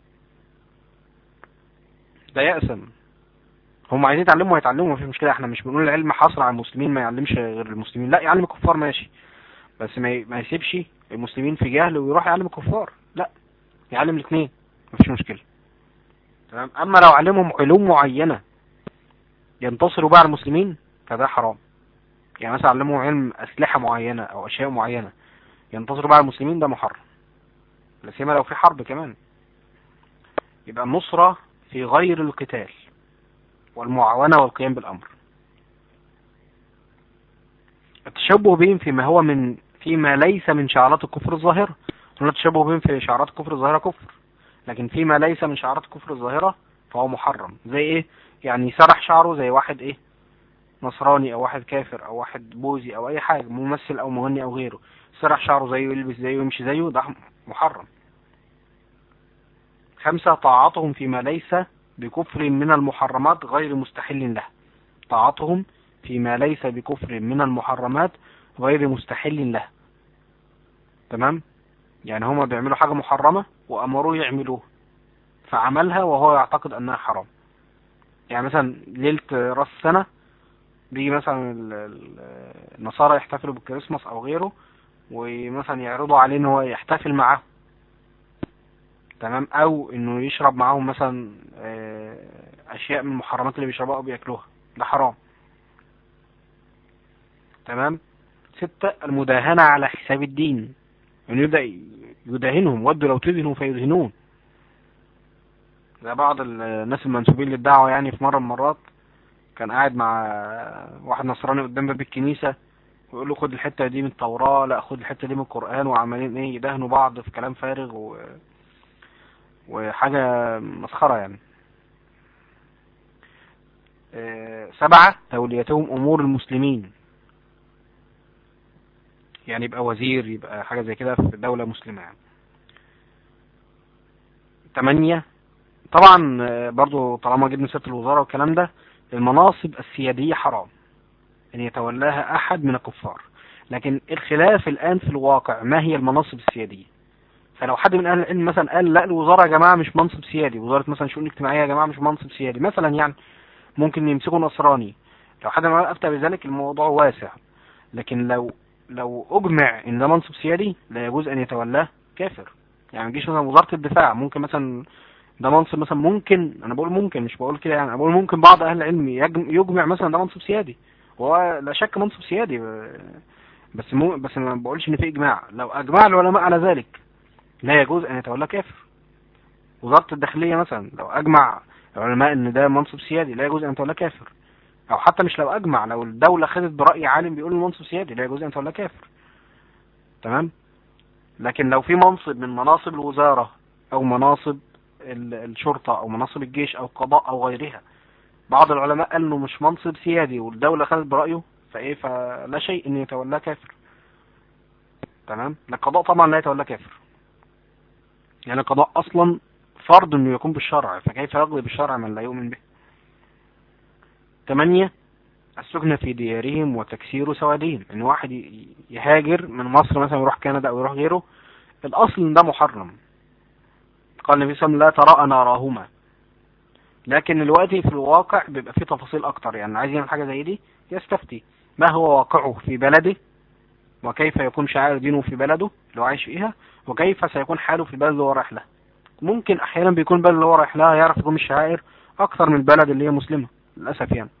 ده يأسم هم عايزين يتعلموا هيتعلموا مفيش مشكله احنا مش بنقول العلم حصر على المسلمين ما يعلمش غير المسلمين لا يعلم الكفار ماشي بس ما ي- ما يسيبش المسلمين في جهل ويروح يعلم الكفار لا يعلم الاثنين مفيش مشكله تمام اما لو علمهم علوم معينه ينتصروا بها على المسلمين فده حرام يعني مثلا علمهم علم اسلحه معينه او اشياء معينه ينتصروا بها على المسلمين ده محرم لا سيما لو في حرب كمان يبقى النصرة في غير القتال والمعاونة والقيام بالأمر التشبه بهم فيما هو من فيما ليس من شعارات الكفر الظاهرة قلنا التشبه بهم في شعارات الكفر الظاهرة كفر لكن فيما ليس من شعارات الكفر الظاهرة فهو محرم زي ايه يعني يسرح شعره زي واحد ايه نصراني او واحد كافر او واحد بوذي او اي حاجة ممثل او مغني او غيره سرح شعره زيه يلبس زيه يمشي زيه ده محرم خمسة طاعتهم فيما ليس بكفر من المحرمات غير مستحل له طاعتهم فيما ليس بكفر من المحرمات غير مستحل له تمام يعني هما بيعملوا حاجة محرمة وأمروه يعملوها فعملها وهو يعتقد أنها حرام يعني مثلا ليلة راس السنة بيجي مثلا ال- ال- النصارى يحتفلوا بالكريسماس أو غيره ومثلا يعرضوا عليه ان هو يحتفل معاهم تمام او انه يشرب معاهم مثلا آه، اشياء من المحرمات اللي بيشربوها او بياكلوها ده حرام تمام ستة المداهنة على حساب الدين يعني يبدأ يداهنهم ودوا لو تدهنوا فيدهنون ده بعض الناس المنسوبين للدعوة يعني في مرة من المرات كان قاعد مع واحد نصراني قدام باب الكنيسة ويقول له خد الحتة دي من التوراة لا خد الحتة دي من القرآن وعمالين ايه يدهنوا بعض في كلام فارغ و... وحاجة مسخرة يعني آه، سبعة توليتهم أمور المسلمين يعني يبقى وزير يبقى حاجة زي كده في دولة مسلمة يعني تمانية طبعا آه، برضو طالما جبنا سيرة الوزارة والكلام ده المناصب السيادية حرام أن يتولاها أحد من الكفار لكن الخلاف الآن في الواقع ما هي المناصب السيادية فلو حد من أهل العلم مثلا قال لا الوزارة يا جماعة مش منصب سيادي وزارة مثلا شؤون اجتماعية يا جماعة مش منصب سيادي مثلا يعني ممكن يمسكوا نصراني لو حد ما أفتى بذلك الموضوع واسع لكن لو لو أجمع إن ده منصب سيادي لا يجوز أن يتولاه كافر يعني ما يجيش مثلا وزارة الدفاع ممكن مثلا ده منصب مثلا ممكن أنا بقول ممكن مش بقول كده يعني أنا بقول ممكن بعض أهل العلم يجم- يجمع مثلا ده منصب سيادي وهو لا شك منصب سيادي بس مو بس ما بقولش ان في اجماع لو اجمع العلماء على ذلك لا يجوز ان يتولى كافر وزارة الداخلية مثلا لو اجمع العلماء ان ده منصب سيادي لا يجوز ان يتولى كافر او حتى مش لو اجمع لو الدولة خدت برأي عالم بيقول المنصب سيادي لا يجوز ان يتولى كافر تمام لكن لو في منصب من مناصب الوزارة او مناصب ال- الشرطة او مناصب الجيش او القضاء او غيرها بعض العلماء قال انه مش منصب سيادي والدولة خدت برأيه فايه فلا شيء ان يتولاه كافر تمام القضاء طبعا لا يتولى كافر يعني القضاء اصلا فرض انه يكون بالشرع فكيف يقضي بالشرع من لا يؤمن به ثمانية السكن في ديارهم وتكسير سوادهم ان واحد ي- يهاجر من مصر مثلا يروح كندا او يروح غيره الاصل إن ده محرم قال النبي صلى الله عليه وسلم لا تراء ناراهما لكن دلوقتي في الواقع بيبقى فيه تفاصيل اكتر يعني عايز يعمل حاجه زي دي يستفتي ما هو واقعه في بلده وكيف يكون شعائر دينه في بلده لو عايش فيها وكيف سيكون حاله في البلد اللي هو رايح لها ممكن احيانا بيكون البلد اللي هو رايح لها يعرف يقوم الشعائر اكثر من البلد اللي هي مسلمه للاسف يعني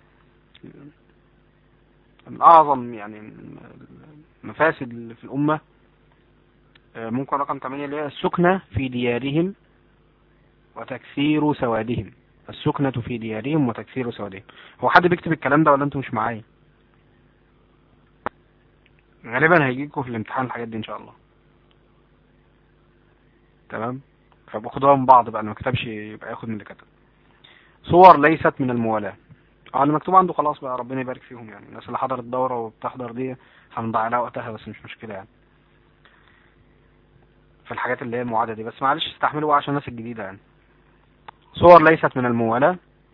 من اعظم يعني المفاسد اللي في الامه آه، ممكن رقم 8 اللي هي السكنة في ديارهم وتكسير سوادهم السكنة في ديارهم وتكسير سوادهم هو حد بيكتب الكلام ده ولا انتوا مش معايا غالبا هيجيلكوا في الامتحان الحاجات دي ان شاء الله تمام فباخدوها من بعض بقى اللي ما كتبش يبقى ياخد من اللي كتب صور ليست من الموالاة اه اللي مكتوب عنده خلاص بقى ربنا يبارك فيهم يعني الناس اللي حضرت الدورة وبتحضر دي هنضيع لها وقتها بس مش مشكلة يعني في الحاجات اللي هي المعادة دي بس معلش استحملوا بقى عشان الناس الجديدة يعني صور ليست من الموالاة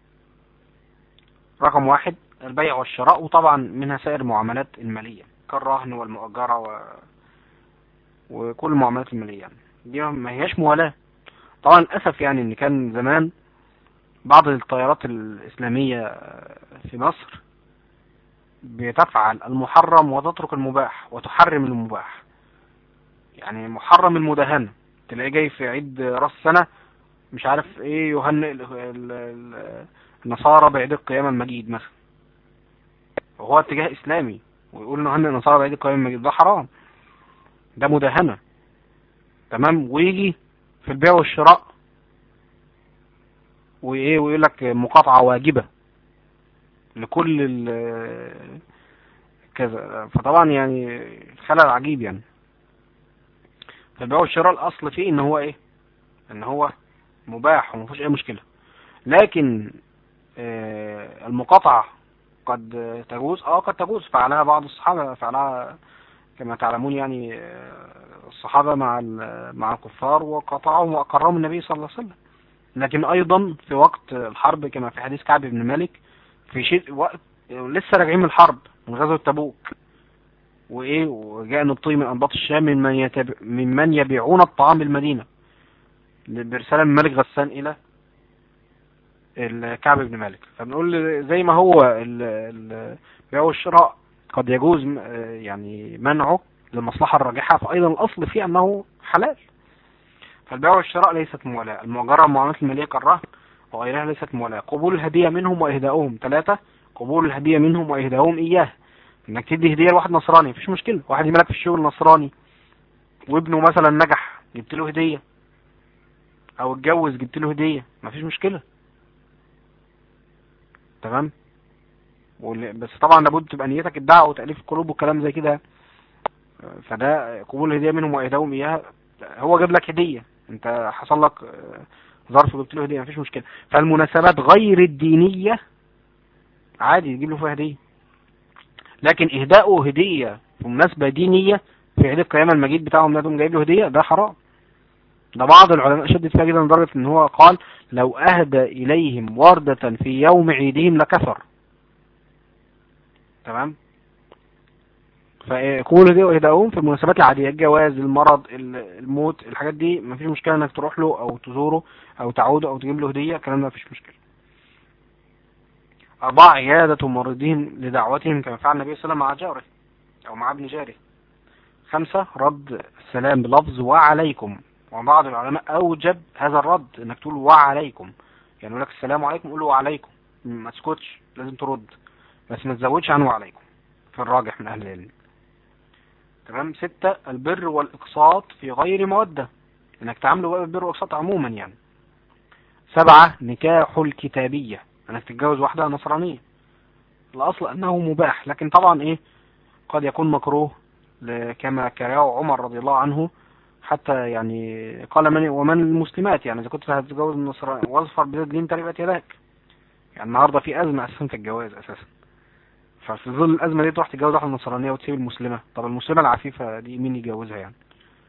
رقم واحد البيع والشراء وطبعا منها سائر المعاملات المالية كالرهن والمؤجرة و... وكل المعاملات المالية يعني دي ما هياش موالاة طبعا للأسف يعني ان كان زمان بعض التيارات الإسلامية في مصر بتفعل المحرم وتترك المباح وتحرم المباح يعني محرم المداهنة تلاقيه جاي في عيد راس سنة مش عارف ايه يهنئ ال- ال- ال- النصارى بعيد القيامة المجيد مثلا وهو اتجاه اسلامي ويقول نهنئ النصارى بعيد القيامة المجيد ده حرام ده مداهنة تمام ويجي في البيع والشراء وايه ويقول لك مقاطعة واجبة لكل ال كذا فطبعا يعني خلل عجيب يعني فالبيع والشراء الاصل فيه ان هو ايه ان هو مباح وما فيهوش اي مشكله لكن آه، المقاطعه قد تجوز اه قد تجوز فعلها بعض الصحابه فعلها كما تعلمون يعني آه، الصحابه مع ال- مع الكفار وقطعهم واقرهم النبي صلى الله عليه وسلم لكن ايضا في وقت الحرب كما في حديث كعب بن مالك في شيء وقت لسه راجعين من الحرب من غزوة تبوك وايه وجاء نبطي من انباط الشام ممن يتب... ممن يبيعون الطعام بالمدينة برسالة من ملك غسان الى الكعب بن مالك فبنقول زي ما هو البيع والشراء قد يجوز يعني منعه للمصلحة الراجحة فأيضا الأصل فيه أنه حلال فالبيع والشراء ليست موالاة المجرد معاملة المالية كالرهن وغيرها ليست موالاة قبول الهدية منهم وإهداؤهم ثلاثة قبول الهدية منهم وإهداؤهم إياه إنك تدي هدية لواحد نصراني مفيش مشكلة واحد يملك في الشغل نصراني وابنه مثلا نجح جبت له هدية أو اتجوز جبت له هدية مفيش مشكلة تمام بس طبعا لابد تبقى نيتك الدعوة وتأليف القلوب والكلام زي كده فده قبول الهدية منهم وإهداؤهم إياها هو جاب لك هدية انت حصل لك ظرف وجبت له هدية مفيش مشكلة فالمناسبات غير الدينية عادي يجيب له فيها هدية لكن إهداؤه هدية في مناسبة دينية في عيد القيامة المجيد بتاعهم ده تقوم جايب له هدية ده حرام ده بعض العلماء شدد فيها جدا لدرجة ان هو قال لو اهدى اليهم وردة في يوم عيدهم لكفر تمام فيقول دي وإهداؤهم في المناسبات العادية الجواز المرض الموت الحاجات دي مفيش مشكلة انك تروح له او تزوره او تعوده او تجيب له هدية الكلام ده مفيش مشكلة أربعة عيادة ممرضين لدعوتهم كما فعل النبي صلى الله عليه وسلم مع جاره أو مع ابن جاره خمسة رد السلام بلفظ وعليكم وبعض العلماء أوجب هذا الرد انك تقول وعليكم يعني يقول لك السلام عليكم قول له وعليكم ما تسكتش لازم ترد بس ما تزودش عن وعليكم في الراجح من أهل العلم تمام ستة البر والإقساط في غير مودة انك تعامله بقى بالبر والإقساط عموما يعني سبعة نكاح الكتابية انك تتجوز واحدة نصرانية الاصل انه مباح لكن طبعا ايه قد يكون مكروه كما كراه عمر رضي الله عنه حتى يعني قال من ومن المسلمات يعني اذا كنت هتتجوز النصراني واظفر بذات دين تربت يداك يعني النهارده في ازمه اساسا في الجواز اساسا ففي ظل الازمه دي تروح تتجوز واحده نصرانيه وتسيب المسلمه طب المسلمه العفيفه دي مين يجوزها يعني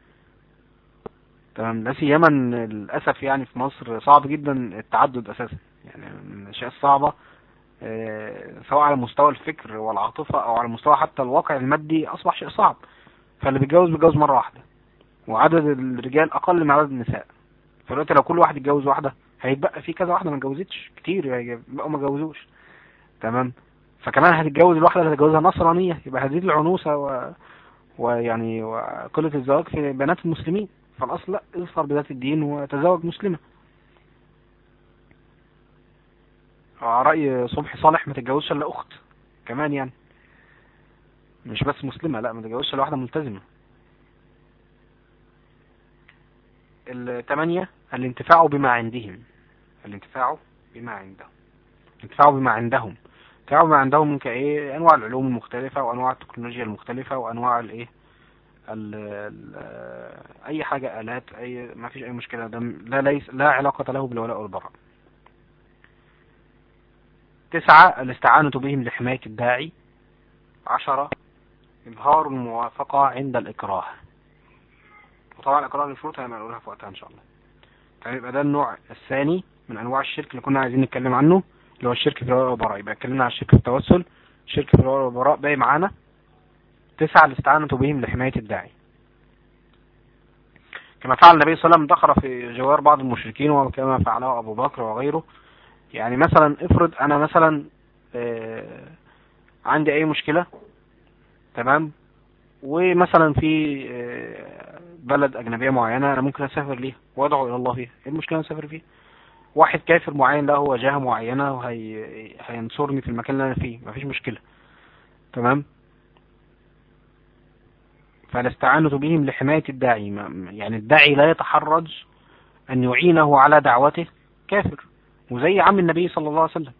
تمام لا سيما للاسف يعني في مصر صعب جدا التعدد اساسا يعني من الاشياء الصعبه سواء على مستوى الفكر والعاطفه او على مستوى حتى الواقع المادي اصبح شيء صعب فاللي بيتجوز بيتجوز مره واحده وعدد الرجال اقل من عدد النساء فدلوقتي لو كل واحد يتجوز واحده هيتبقى في كذا واحده ما اتجوزتش كتير بقوا ما اتجوزوش تمام فكمان هتتجوز الواحده اللي هتتجوزها نصرانيه يبقى هتزيد العنوسه و... ويعني وقله الزواج في بنات المسلمين فالاصل لا اظفر بذات الدين وتزوج مسلمه على رأي صبحي صالح ما تتجوزش الا اخت كمان يعني مش بس مسلمة لا ما تتجوزش الا واحدة ملتزمة الثمانية الانتفاع بما عندهم الانتفاع بما عندهم الانتفاع بما عندهم الانتفاع بما عندهم من كايه انواع العلوم المختلفة وانواع التكنولوجيا المختلفة وانواع الايه اي حاجة الات اي ما فيش اي مشكلة ده لا ليس لا علاقة له بالولاء والبراء تسعة الاستعانة بهم لحماية الداعي عشرة إظهار الموافقة عند الإكراه وطبعا الإكراه للشروط هنقولها في وقتها إن شاء الله طيب يبقى ده النوع الثاني من أنواع الشرك اللي كنا عايزين نتكلم عنه اللي هو الشرك في الولاء والبراء يبقى اتكلمنا عن الشرك في التوسل الشرك في الولاء والبراء باقي معانا تسعة الاستعانة بهم لحماية الداعي كما فعل النبي صلى الله عليه وسلم دخل في جوار بعض المشركين وكما فعله أبو بكر وغيره يعني مثلا افرض انا مثلا آه عندي اي مشكلة تمام ومثلا في آه بلد اجنبية معينة انا ممكن اسافر ليها وادعو الى الله فيها ايه المشكلة اسافر فيها واحد كافر معين له هو جهة معينة وهي هينصرني في المكان اللي انا فيه مفيش مشكلة تمام فالاستعانة بهم لحماية الداعي يعني الداعي لا يتحرج ان يعينه على دعوته كافر وزي عم النبي صلى الله عليه وسلم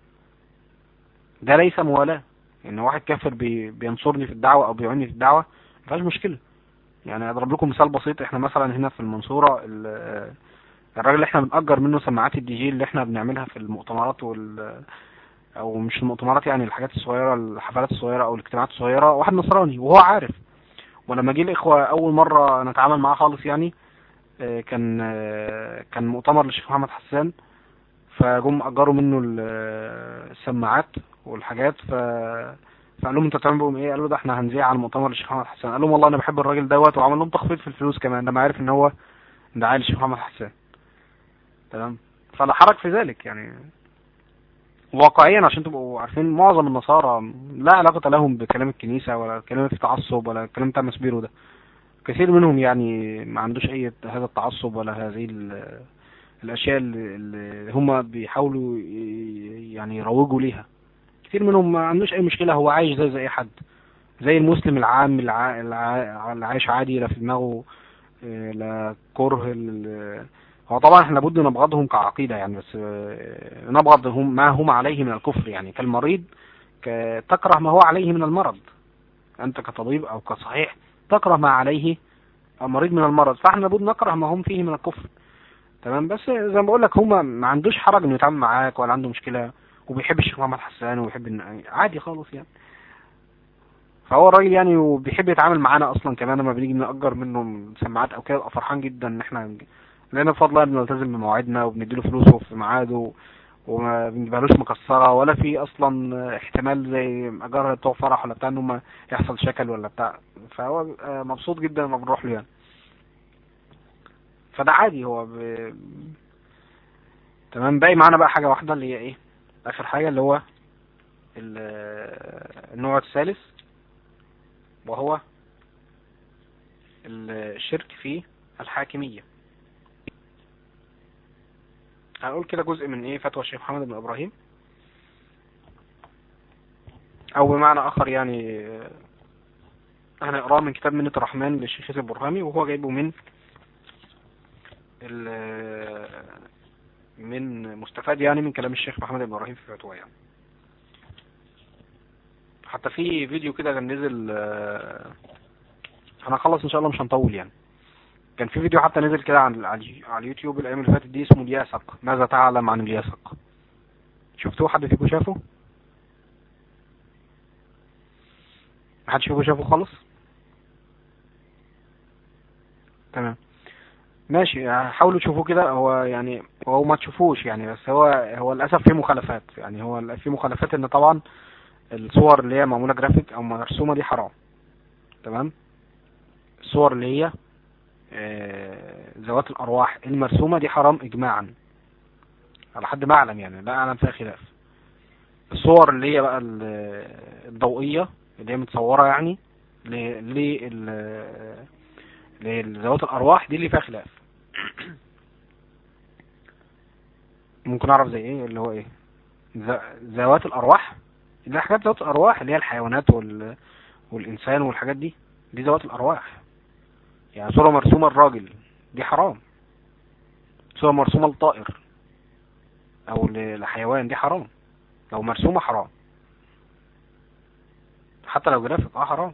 ده ليس موالاة ان واحد كافر بي بينصرني في الدعوة او بيعيني في الدعوة ما فيهاش مشكلة يعني اضرب لكم مثال بسيط احنا مثلا هنا في المنصورة الراجل اللي احنا بنأجر منه سماعات الدي جي اللي احنا بنعملها في المؤتمرات وال او مش المؤتمرات يعني الحاجات الصغيرة الحفلات الصغيرة او الاجتماعات الصغيرة واحد نصراني وهو عارف ولما جه الاخوة اول مرة نتعامل معاه خالص يعني كان كان مؤتمر للشيخ محمد حسان فجم اجروا منه ال- السماعات والحاجات ف فقال لهم انتوا بتعملوا بهم ايه قالوا ده احنا هنذيع على مؤتمر الشيخ محمد حسان قال لهم والله انا بحب الراجل دوت وعمل لهم تخفيض في الفلوس كمان لما عرف ان هو دعايه للشيخ محمد حسان تمام فلا حرج في ذلك يعني واقعيا عشان تبقوا عارفين معظم النصارى لا علاقة لهم بكلام الكنيسة ولا كلام في تعصب ولا الكلام بتاع مسبيرو ده كثير منهم يعني ما عندوش اي هذا التعصب ولا هذه ال- الاشياء اللي اللي هم بيحاولوا ي- يعني يروجوا ليها كثير منهم ما عندوش اي مشكلة هو عايش زي زي اي حد زي المسلم العام الع- الع- اللي عايش عادي لا في دماغه آه، لا كره ال- هو طبعا احنا لابد نبغضهم كعقيدة يعني بس آه، نبغض هم ما هم عليه من الكفر يعني كالمريض ك- تكره ما هو عليه من المرض انت كطبيب او كصحيح تكره ما عليه المريض من المرض فاحنا لابد نكره ما هم فيه من الكفر تمام بس زي ما بقول لك هم ما عندوش حرج انه يتعامل معاك ولا عنده مشكلة وبيحب الشيخ محمد حسان وبيحب إن عادي خالص يعني فهو الراجل يعني وبيحب يتعامل معانا اصلا كمان لما بنيجي نأجر منه سماعات او كده ببقى فرحان جدا ان احنا لان بفضل الله بنلتزم بمواعيدنا وبنديله فلوسه في ميعاده وما بنجيبهالوش مكسرة ولا في اصلا احتمال زي اجار بتوع فرح ولا بتاع ان هم يحصل شكل ولا بتاع فهو بيبقى مبسوط جدا لما بنروح له يعني فده عادي هو ب... تمام باقي معانا بقى حاجة واحدة اللي هي ايه اخر حاجة اللي هو ال- النوع الثالث وهو الشرك في الحاكمية هنقول كده جزء من ايه فتوى الشيخ محمد بن ابراهيم او بمعنى اخر يعني آه، هنقراه من كتاب منة الرحمن للشيخ ياسر البرهامي وهو جايبه من ال- من مستفاد يعني من كلام الشيخ محمد بن ابراهيم في فتوى يعني حتى في فيديو كده كان نزل آه، هنخلص ان شاء الله مش هنطول يعني كان في فيديو حتى نزل كده على على على اليوتيوب الايام اللي فاتت دي اسمه الياسق ماذا تعلم عن الياسق شفتوه حد فيكم شافه محدش فيكم شافه خالص تمام ماشي حاولوا تشوفوه كده هو يعني هو ما تشوفوش يعني بس هو هو للاسف فيه مخالفات يعني هو فيه مخالفات ان طبعا الصور اللي هي معموله جرافيك او مرسومه دي حرام تمام الصور اللي هي آه، ذوات الارواح المرسومه دي حرام اجماعا على حد ما اعلم يعني لا اعلم فيها خلاف الصور اللي هي بقى ال- الضوئيه اللي هي متصوره يعني ل لذوات الارواح دي اللي فيها خلاف ممكن اعرف زي ايه اللي هو ايه ذ- ذوات الارواح اللي هي حاجات ذوات الارواح اللي هي الحيوانات وال... والانسان والحاجات دي دي ذوات الارواح يعني صورة مرسومة الراجل دي حرام صورة مرسومة لطائر او ل- لحيوان دي حرام لو مرسومة حرام حتى لو جرافيك اه حرام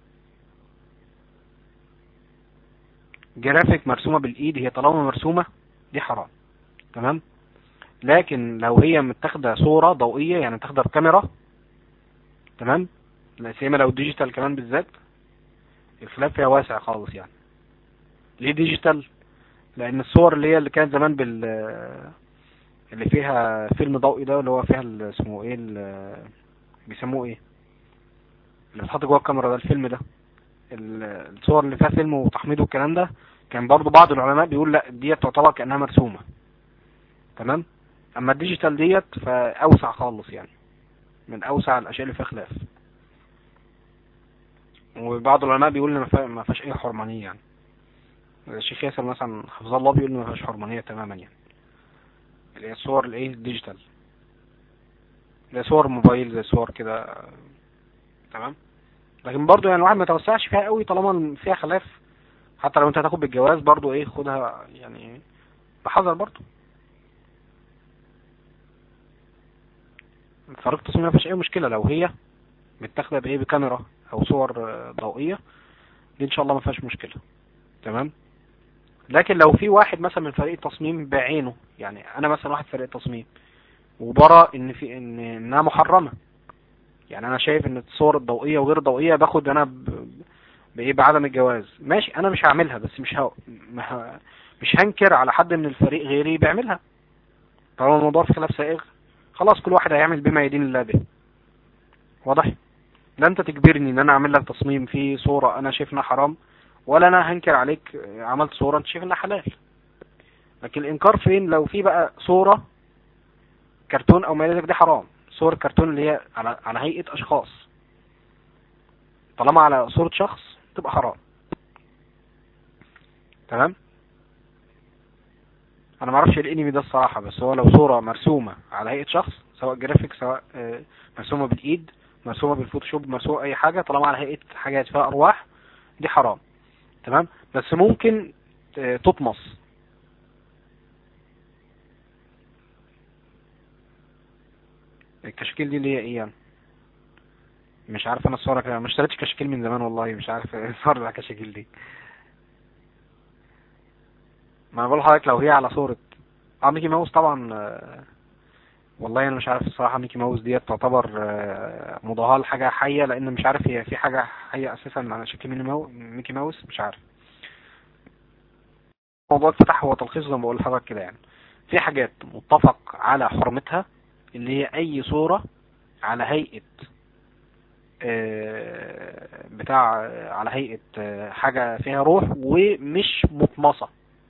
جرافيك مرسومة بالايد هي طالما مرسومة دي حرام تمام لكن لو هي متاخده صورة ضوئية يعني متاخده بكاميرا تمام لا سيما لو ديجيتال كمان بالذات الخلاف فيها واسع خالص يعني ليه ديجيتال لان الصور اللي هي اللي كانت زمان بال اللي فيها فيلم ضوئي ده اللي هو فيها ال- اسمه ايه ال- بيسموه ايه اللي بتحط جوه الكاميرا ده الفيلم ده ال- الصور اللي فيها فيلم وتحميض والكلام ده كان برضو بعض العلماء بيقول لا ديت تعتبر كأنها مرسومة تمام اما الديجيتال ديت فاوسع خالص يعني من اوسع الاشياء اللي فيها خلاف وبعض العلماء بيقول ان ما فيها- ما فيهاش اي حرمانية يعني الشيخ ياسر مثلا حفظه الله بيقول ان ما فيهاش حرمانية تماما يعني اللي هي الصور الايه الديجيتال زي صور موبايل زي صور كده آه، تمام لكن برضو يعني الواحد ما يتوسعش فيها قوي طالما فيها خلاف حتى لو انت هتاخد بالجواز برضو ايه خدها يعني بحذر برضو طريقة التصميم ما فيهاش اي مشكلة لو هي متاخدة بايه بكاميرا او صور آه، ضوئية دي ان شاء الله ما فيهاش مشكلة تمام لكن لو في واحد مثلا من فريق التصميم بعينه يعني انا مثلا واحد فريق التصميم وبرى ان في ان انها محرمة يعني انا شايف ان الصور الضوئية وغير الضوئية باخد انا ب... بايه بعدم الجواز ماشي انا مش هعملها بس مش ه... ما ه... مش هنكر على حد من الفريق غيري بيعملها طالما الموضوع في خلاف سائغ خلاص كل واحد هيعمل بما يدين الله به واضح لا انت تجبرني ان انا اعمل لك تصميم فيه صورة انا شايف انها حرام ولا انا هنكر عليك عملت صورة انت شايف انها حلال لكن الانكار فين لو في بقى صورة كرتون او ما الى ذلك دي حرام صور كرتون اللي هي على على هيئة اشخاص طالما على صورة شخص تبقى حرام تمام انا ما اعرفش الانمي ده الصراحة بس هو لو صورة مرسومة على هيئة شخص سواء جرافيك سواء آه، مرسومة بالايد مرسومة بالفوتوشوب مرسومة اي حاجة طالما على هيئة حاجات فيها ارواح دي حرام تمام بس ممكن آه، تطمس الكشكيل دي اللي هي ايه يعني مش عارف انا الصورة كده ما اشتريتش كشكيل من زمان والله مش عارف ايه الصورة بتاع الكشاكيل دي ما انا بقول لحضرتك لو هي على صورة اه ميكي ماوس طبعا آه، والله انا مش عارف الصراحة ميكي ماوس ديت تعتبر آه، مضاهاة لحاجة حية لان مش عارف هي في حاجة حية اساسا على شكل ميني ماو- ميكي ماوس مش عارف موضوع الفتح هو تلخيص زي ما بقول لحضرتك كده يعني في حاجات متفق على حرمتها اللي هي اي صورة على هيئة آه، بتاع آه، على هيئة آه، حاجة فيها روح ومش مطمسة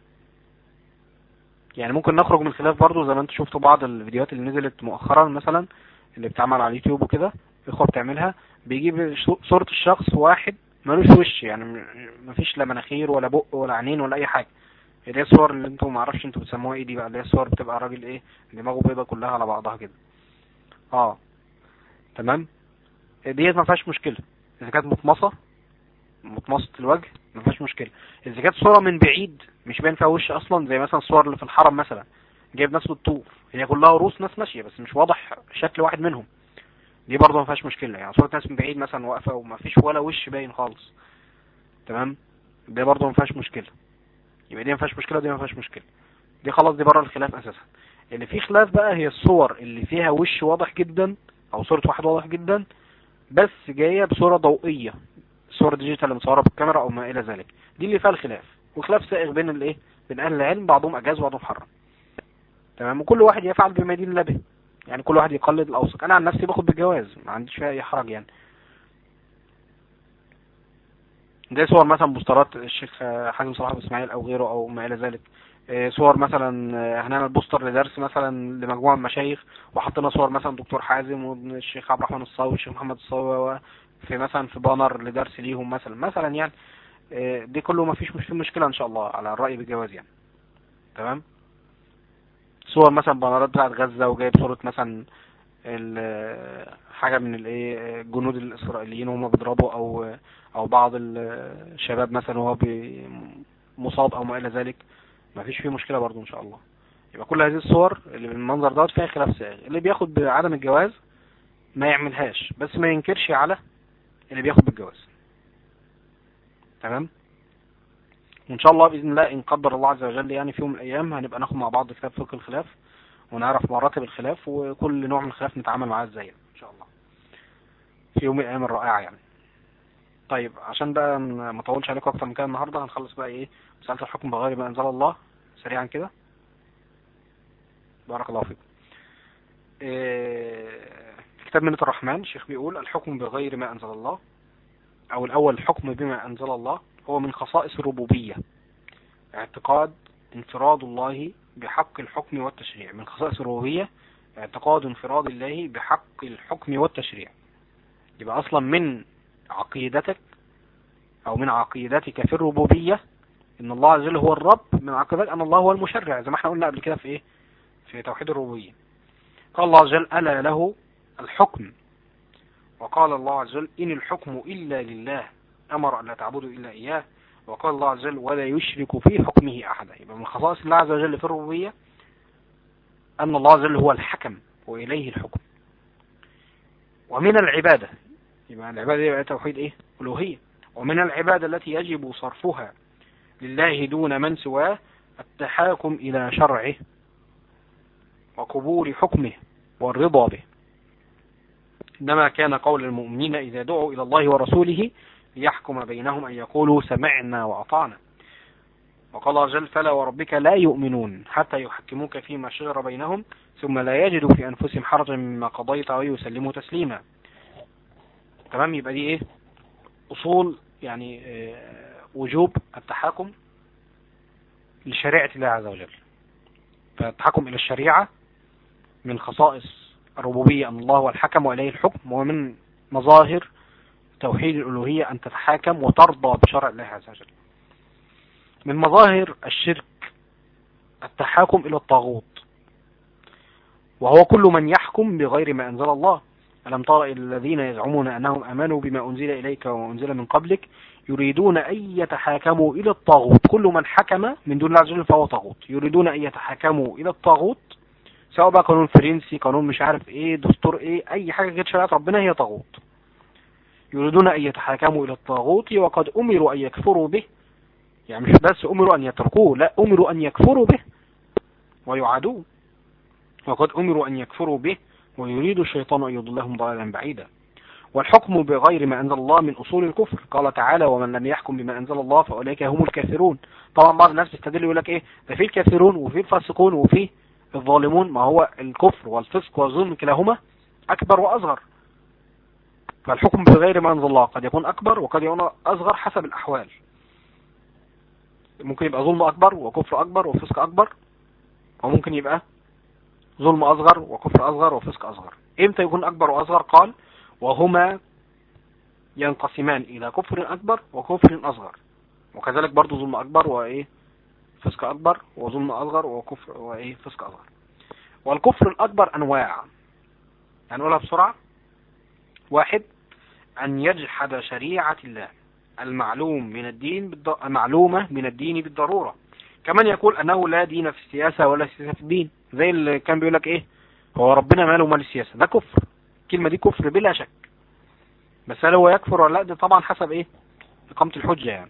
يعني ممكن نخرج من الخلاف برضو زي ما انتوا شفتوا بعض الفيديوهات اللي نزلت مؤخرا مثلا اللي بتعمل على اليوتيوب وكده اخوة بتعملها بيجيب شو- صورة الشخص واحد ملوش وش يعني م- مفيش لا مناخير ولا بق ولا عينين ولا اي حاجة اللي هي الصور اللي انتوا معرفش انتوا بتسموها ايه دي بقى اللي هي الصور بتبقى راجل ايه دماغه بيضة كلها على بعضها كده اه تمام ديت ما فيهاش مشكلة اذا كانت مطمسة مطمسة الوجه ما فيهاش مشكلة اذا كانت صورة من بعيد مش باين فيها وش اصلا زي مثلا الصور اللي في الحرم مثلا جايب ناس بتطوف هي كلها رؤوس ناس ماشية بس مش واضح شكل واحد منهم دي برضه ما فيهاش مشكلة يعني صورة ناس من بعيد مثلا واقفة وما فيش ولا وش باين خالص تمام دي برضه ما فيهاش مشكلة يبقى دي ما فيهاش مشكلة ودي ما فيهاش مشكلة دي خلاص دي بره الخلاف اساسا اللي فيه خلاف بقى هي الصور اللي فيها وش واضح جدا او صورة واحد واضح جدا بس جاية بصورة ضوئية صورة ديجيتال مصورة بالكاميرا او ما الى ذلك دي اللي فيها الخلاف وخلاف سائغ بين الايه بين اهل العلم بعضهم اجاز وبعضهم حرم تمام وكل واحد يفعل بما يدين الله به يعني كل واحد يقلد الاوسط انا عن نفسي باخد بالجواز ما عنديش فيها اي حرج يعني دي صور مثلا بوسترات الشيخ حازم صلاح أبو اسماعيل او غيره او ما الى ذلك إيه، صور مثلا آه، هنعمل بوستر لدرس مثلا لمجموعه من المشايخ وحطينا صور مثلا دكتور حازم والشيخ عبد الرحمن الصاوي والشيخ محمد الصاوي في مثلا في بانر لدرس ليهم مثلا مثلا يعني إيه، دي كله ما فيش مش في مشكله ان شاء الله على الراي بالجواز يعني تمام صور مثلا بانرات بتاعت غزه وجايب صوره مثلا ال- حاجه من الايه الجنود الاسرائيليين وهم بيضربوا او او بعض الشباب مثلا وهو بي- مصاب او ما الى ذلك ما فيش فيه مشكله برضو ان شاء الله يبقى كل هذه الصور اللي بالمنظر دوت فيها خلاف سائغ اللي بياخد بعدم الجواز ما يعملهاش بس ما ينكرش على اللي بياخد بالجواز تمام وان شاء الله باذن الله ان قدر الله عز وجل يعني في يوم من الايام هنبقى ناخد مع بعض كتاب فقه الخلاف ونعرف مراتب الخلاف وكل نوع من الخلاف نتعامل معاه ازاي ان شاء الله في يوم من الايام الرائعه يعني طيب عشان بقى ما اطولش عليكم اكتر من كده النهارده هنخلص بقى ايه مساله الحكم بغير ما انزل الله سريعا كده بارك الله فيكم إيه، كتاب منة الرحمن الشيخ بيقول الحكم بغير ما انزل الله او الاول الحكم بما انزل الله هو من خصائص الربوبية اعتقاد انفراد الله بحق الحكم والتشريع من خصائص الربوبية اعتقاد انفراد الله بحق الحكم والتشريع يبقى اصلا من عقيدتك او من عقيدتك في الربوبية ان الله عز وجل هو الرب من عقيدتك ان الله هو المشرع زي ما احنا قلنا قبل كده في ايه في توحيد الربوبية قال الله عز وجل ألا له الحكم وقال الله عز وجل إن الحكم إلا لله أمر أن لا تعبدوا إلا إياه وقال الله عز وجل ولا يشرك في حكمه أحدا يبقى من خصائص الله عز وجل في الربوبية أن الله عز وجل هو الحكم وإليه الحكم ومن العبادة يبقى العبادة يبقى توحيد إيه ألوهية ومن العبادة التي يجب صرفها لله دون من سواه التحاكم إلى شرعه وقبول حكمه والرضا به إنما كان قول المؤمنين إذا دعوا إلى الله ورسوله ليحكم بينهم أن يقولوا سمعنا وأطعنا وقال الله جل فلا وربك لا يؤمنون حتى يحكموك فيما شجر بينهم ثم لا يجدوا في أنفسهم حرجا مما قضيت ويسلموا تسليما تمام يبقى دي ايه أصول يعني آه، وجوب التحاكم لشريعة الله عز وجل فالتحكم إلى الشريعة من خصائص الربوبية أن الله هو الحكم وإليه الحكم ومن مظاهر توحيد الألوهية أن تتحاكم وترضى بشرع الله عز وجل من مظاهر الشرك التحاكم إلى الطاغوت وهو كل من يحكم بغير ما أنزل الله ألم تر إلى الذين يزعمون أنهم أمنوا بما أنزل إليك وأنزل من قبلك يريدون أن يتحاكموا إلى الطاغوت كل من حكم من دون الله عز وجل فهو طاغوت يريدون أن يتحاكموا إلى الطاغوت سواء بقى قانون فرنسي قانون مش عارف ايه دستور ايه اي حاجة غير شريعة ربنا هي طاغوت يريدون ان يتحاكموا الى الطاغوت وقد امروا ان يكفروا به يعني مش بس امروا ان يتركوه لا امروا ان يكفروا به ويعادوه وقد امروا ان يكفروا به ويريد الشيطان ان يضلهم ضلالا بعيدا والحكم بغير ما انزل الله من اصول الكفر قال تعالى ومن لم يحكم بما انزل الله فاولئك هم الكافرون طبعا بعض الناس بيستدل يقول لك ايه ده في الكافرون وفي الفاسقون وفي الظالمون ما هو الكفر والفسق والظلم كلاهما اكبر واصغر فالحكم بغير ما انزل الله قد يكون اكبر وقد يكون اصغر حسب الاحوال ممكن يبقى ظلم اكبر وكفر اكبر وفسق اكبر وممكن يبقى ظلم اصغر وكفر اصغر وفسق اصغر امتى يكون اكبر واصغر قال وهما ينقسمان الى كفر اكبر وكفر اصغر وكذلك برضو ظلم اكبر وايه فسق اكبر وظلم اصغر وكفر وايه فسق اصغر والكفر الاكبر انواع هنقولها بسرعة واحد ان يجحد شريعة الله المعلوم من الدين بالض... المعلومة من الدين بالضرورة كمان يقول انه لا دين في السياسة ولا سياسة في الدين زي اللي كان بيقول لك ايه هو ربنا ماله مال السياسة ده كفر الكلمة دي كفر بلا شك بس هل هو يكفر ولا لا ده طبعا حسب ايه اقامة الحجة يعني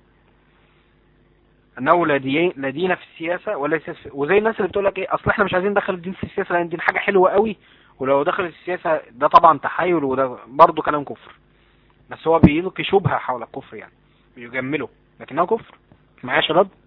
انه لا دين لا دين في السياسة ولا سياسة في... وزي الناس اللي بتقول لك ايه اصل احنا مش عايزين ندخل الدين في السياسة لان الدين حاجة حلوة قوي ولو دخل السياسة ده طبعا تحايل وده برضه كلام كفر بس هو بيلقي شبهة حول الكفر يعني بيجمله لكنه كفر معايا يا شباب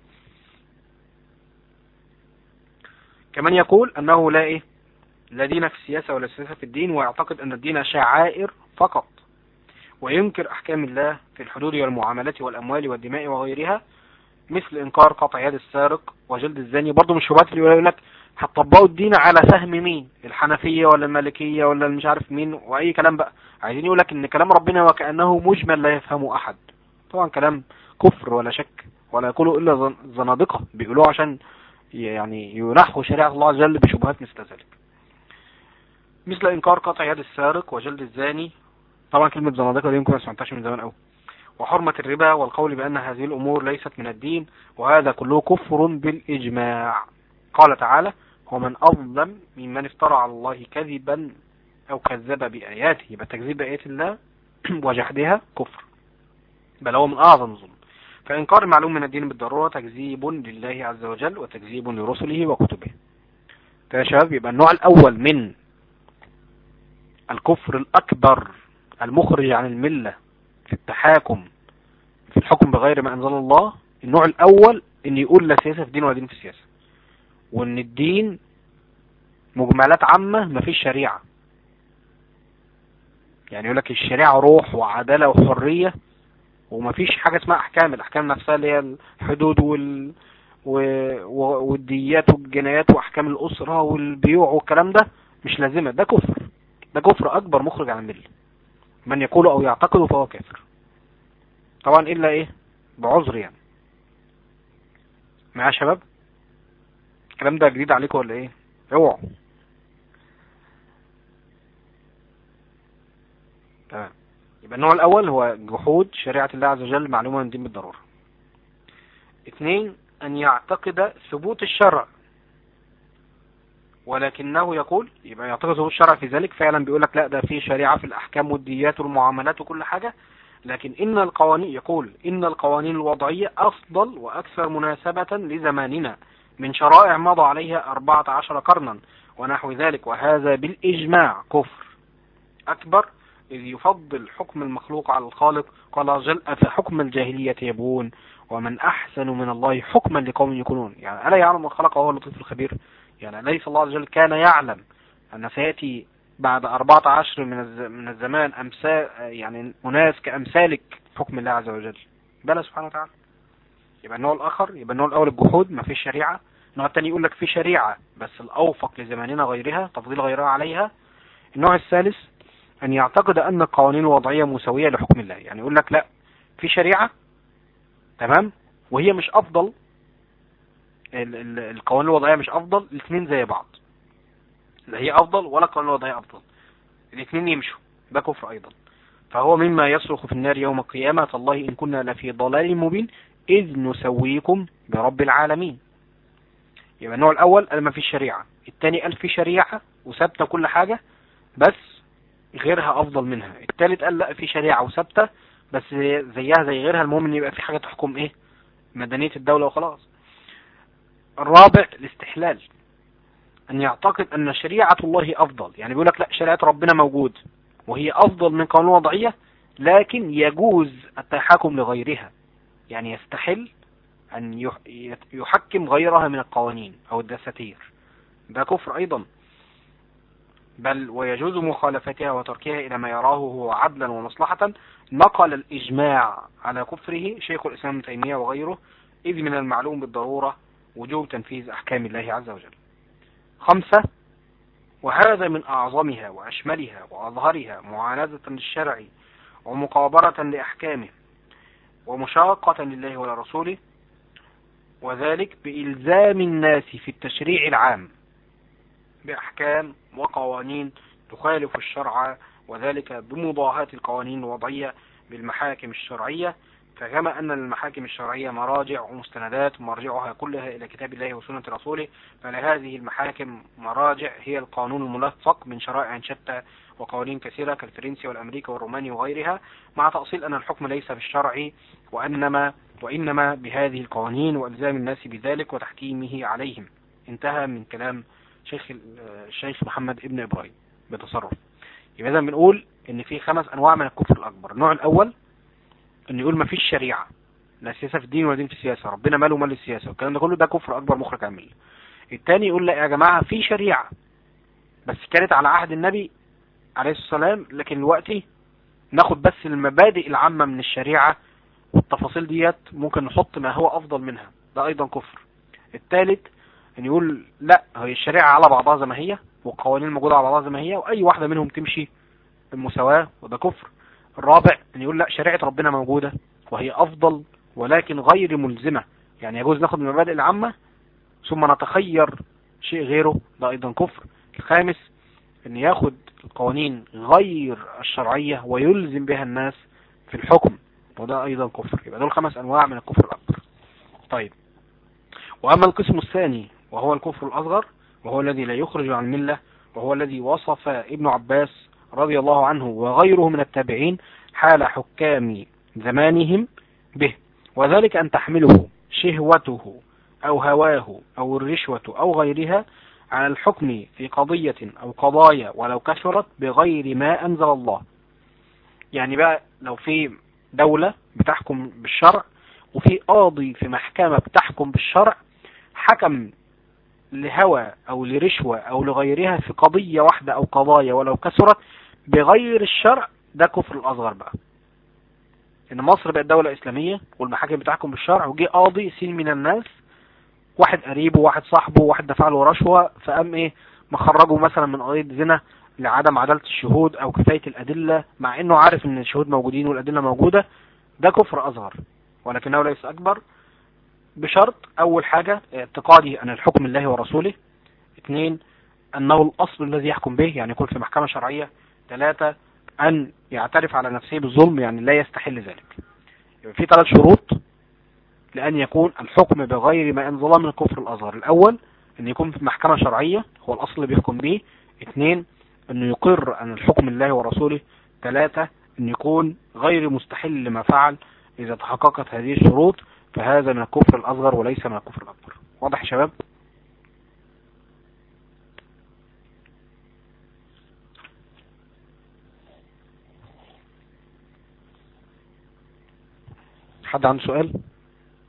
كمان يقول انه لا ايه لا دين في السياسة ولا سياسة في الدين ويعتقد ان الدين شعائر فقط وينكر احكام الله في الحدود والمعاملات والاموال والدماء وغيرها مثل انكار قطع يد السارق وجلد الزاني برضه من الشبهات اللي يقول لك هتطبقوا الدين على فهم مين الحنفية ولا المالكية ولا مش عارف مين واي كلام بقى عايزين يقول لك ان كلام ربنا وكأنه مجمل لا يفهمه احد طبعا كلام كفر ولا شك ولا يقولوا الا زنادقة بيقولوه عشان يعني ينحوا شريعة الله عز وجل بشبهات مثل ذلك مثل انكار قطع يد السارق وجلد الزاني طبعا كلمة زنادقة دي يمكن ما سمعتهاش من زمان قوي وحرمة الربا والقول بأن هذه الأمور ليست من الدين وهذا كله كفر بالإجماع قال تعالى ومن أظلم ممن افترى على الله كذبا أو كذب بآياته يبقى تكذيب بآيات الله وجحدها كفر بل هو من أعظم الظلم فإنكار المعلوم من الدين بالضرورة تكذيب لله عز وجل وتكذيب لرسله وكتبه يا شباب يبقى النوع الأول من الكفر الأكبر المخرج عن الملة في التحاكم في الحكم بغير ما أنزل الله النوع الأول إن يقول لا سياسة في الدين ولا دين في السياسة وإن الدين مجملات عامة مفيش شريعة يعني يقول لك الشريعة روح وعدالة وحرية ومفيش حاجة اسمها أحكام الأحكام نفسها اللي هي الحدود وال والديات والجنايات وأحكام الأسرة والبيوع والكلام ده مش لازمة ده كفر ده كفر أكبر مخرج عن المله من يقول او يعتقد فهو كافر طبعا الا ايه بعذر يعني معايا شباب الكلام ده جديد عليكم ولا ايه اوعوا تمام يبقى النوع الاول هو جحود شريعة الله عز وجل معلومة من الدين بالضرورة اثنين ان يعتقد ثبوت الشرع ولكنه يقول يبقى يعتقد ثبوت الشرع في ذلك فعلا بيقول لك لا ده في شريعة في الأحكام والديات والمعاملات وكل حاجة لكن إن القوانين يقول إن القوانين الوضعية أفضل وأكثر مناسبة لزماننا من شرائع مضى عليها 14 قرنا ونحو ذلك وهذا بالإجماع كفر أكبر إذ يفضل حكم المخلوق على الخالق قال جل أفحكم الجاهلية يبون ومن أحسن من الله حكما لقوم يكونون يعني ألا يعلم من خلق وهو اللطيف الخبير يعني ليس الله عز وجل كان يعلم أن سيأتي بعد 14 من الز- من الزمان أمثال يعني أناس كأمثالك حكم الله عز وجل بلى سبحانه وتعالى يبقى النوع الآخر يبقى النوع الأول الجحود ما فيش شريعة النوع الثاني يقول لك في شريعة بس الأوفق لزماننا غيرها تفضيل غيرها عليها النوع الثالث أن يعتقد أن القوانين الوضعية مساوية لحكم الله يعني يقول لك لا في شريعة تمام وهي مش أفضل ال- ال- القوانين الوضعية مش أفضل الاثنين زي بعض لا هي أفضل ولا القوانين الوضعية أفضل الاثنين يمشوا ده كفر أيضا فهو مما يصرخ في النار يوم القيامة الله إن كنا لفي ضلال مبين إذ نسويكم برب العالمين يبقى النوع الأول قال ما في شريعة الثاني قال في شريعة وثابتة كل حاجة بس غيرها أفضل منها الثالث قال لا في شريعة وثابتة بس زيها زي غيرها المهم ان يبقى في حاجة تحكم ايه مدنية الدولة وخلاص الرابع الاستحلال ان يعتقد ان شريعة الله افضل يعني بيقول لك لا شريعة ربنا موجود وهي افضل من قانون وضعية لكن يجوز التحاكم لغيرها يعني يستحل ان يح- يت- يحكم غيرها من القوانين او الدساتير ده كفر ايضا بل ويجوز مخالفتها وتركها الى ما يراه هو عدلا ومصلحة نقل الإجماع على كفره شيخ الإسلام ابن تيمية وغيره إذ من المعلوم بالضرورة وجوب تنفيذ أحكام الله عز وجل خمسة وهذا من أعظمها وأشملها وأظهرها معاندة للشرع ومقابرة لأحكامه ومشاقة لله ولرسوله وذلك بإلزام الناس في التشريع العام بأحكام وقوانين تخالف الشرع وذلك بمضاهاة القوانين الوضعية بالمحاكم الشرعية فكما أن المحاكم الشرعية مراجع ومستندات مرجعها كلها إلى كتاب الله وسنة رسوله فلهذه المحاكم مراجع هي القانون الملفق من شرائع شتى وقوانين كثيرة كالفرنسي والأمريكي والروماني وغيرها مع تأصيل أن الحكم ليس بالشرع وإنما وإنما بهذه القوانين وإلزام الناس بذلك وتحكيمه عليهم انتهى من كلام شيخ الشيخ محمد ابن إبراهيم بتصرف يبقى إذا بنقول ان في خمس انواع من الكفر الاكبر النوع الاول ان يقول ما فيش شريعه لا سياسه في الدين ولا دين في السياسه ربنا ماله مال السياسه والكلام ده كله ده كفر اكبر مخرج عن المله الثاني يقول لا يا جماعه في شريعه بس كانت على عهد النبي عليه الصلاه والسلام لكن دلوقتي ناخد بس المبادئ العامه من الشريعه والتفاصيل ديت ممكن نحط ما هو افضل منها ده ايضا كفر الثالث ان يقول لا هي الشريعه على بعضها زي ما هي والقوانين الموجوده على بعضها زي ما هي واي واحده منهم تمشي المساواة وده كفر الرابع ان يقول لا شريعة ربنا موجودة وهي افضل ولكن غير ملزمة يعني يجوز ناخد من المبادئ العامة ثم نتخير شيء غيره ده ايضا كفر الخامس ان ياخد القوانين غير الشرعية ويلزم بها الناس في الحكم وده ايضا كفر يبقى دول خمس انواع من الكفر الاكبر طيب واما القسم الثاني وهو الكفر الاصغر وهو الذي لا يخرج عن المله وهو الذي وصف ابن عباس رضي الله عنه وغيره من التابعين حال حكام زمانهم به وذلك أن تحمله شهوته أو هواه أو الرشوة أو غيرها على الحكم في قضية أو قضايا ولو كثرت بغير ما أنزل الله يعني بقى لو في دولة بتحكم بالشرع وفي قاضي في محكمة بتحكم بالشرع حكم لهوى او لرشوة او لغيرها في قضية واحدة او قضايا ولو كثرت بغير الشرع ده كفر الاصغر بقى ان مصر بقت دولة اسلامية والمحاكم بتحكم بالشرع وجي قاضي سين من الناس واحد قريبه واحد صاحبه واحد دفع له رشوة فقام ايه مخرجه مثلا من قضية زنا لعدم عدالة الشهود او كفاية الادلة مع انه عارف ان الشهود موجودين والادلة موجودة ده كفر اصغر ولكنه ليس اكبر بشرط اول حاجة اعتقادي ان الحكم الله ورسوله اثنين انه الاصل الذي يحكم به يعني يكون في محكمة شرعية ثلاثة ان يعترف على نفسه بالظلم يعني لا يستحل ذلك يبقى في ثلاث شروط لان يكون الحكم بغير ما انزل من الكفر الاصغر الاول ان يكون في محكمة شرعية هو الاصل اللي بيحكم به اثنين انه يقر ان الحكم الله ورسوله ثلاثة ان يكون غير مستحل لما فعل اذا تحققت هذه الشروط فهذا من الكفر الأصغر وليس من الكفر الأكبر واضح يا شباب حد عنده سؤال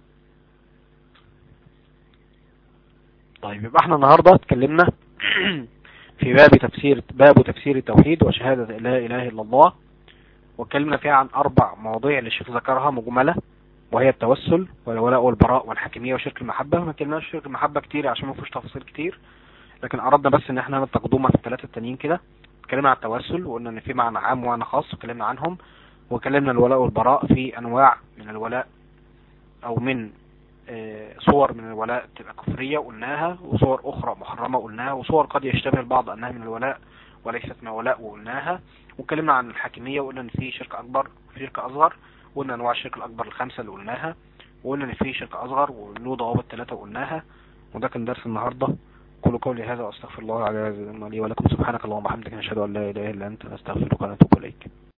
طيب يبقى احنا النهاردة اتكلمنا في باب تفسير باب تفسير التوحيد وشهادة لا اله الا الله واتكلمنا فيها عن اربع مواضيع اللي الشيخ ذكرها مجملة وهي التوسل والولاء والبراء والحكمية وشرك المحبة ما اتكلمناش شرك المحبة كتير عشان ما فيهوش تفاصيل كتير لكن اردنا بس ان احنا نعمل تقدمة في الثلاثة التانيين كده اتكلمنا عن التوسل وقلنا ان في معنى عام ومعنى خاص واتكلمنا عنهم وكلمنا الولاء والبراء في انواع من الولاء او من آه، صور من الولاء تبقى كفرية قلناها وصور اخرى محرمة قلناها وصور قد يشتبه البعض انها من الولاء وليست من الولاء وقلناها واتكلمنا عن الحاكمية وقلنا ان في شرك اكبر وفي شرك اصغر وقلنا انواع الشرك الاكبر الخمسة اللي قلناها وقلنا ان في شرك اصغر وله ضوابط ثلاثة قلناها وده كان درس النهاردة كل قولي هذا واستغفر الله على لي ولكم سبحانك اللهم وبحمدك نشهد ان لا اله الا انت نستغفرك ونتوب اليك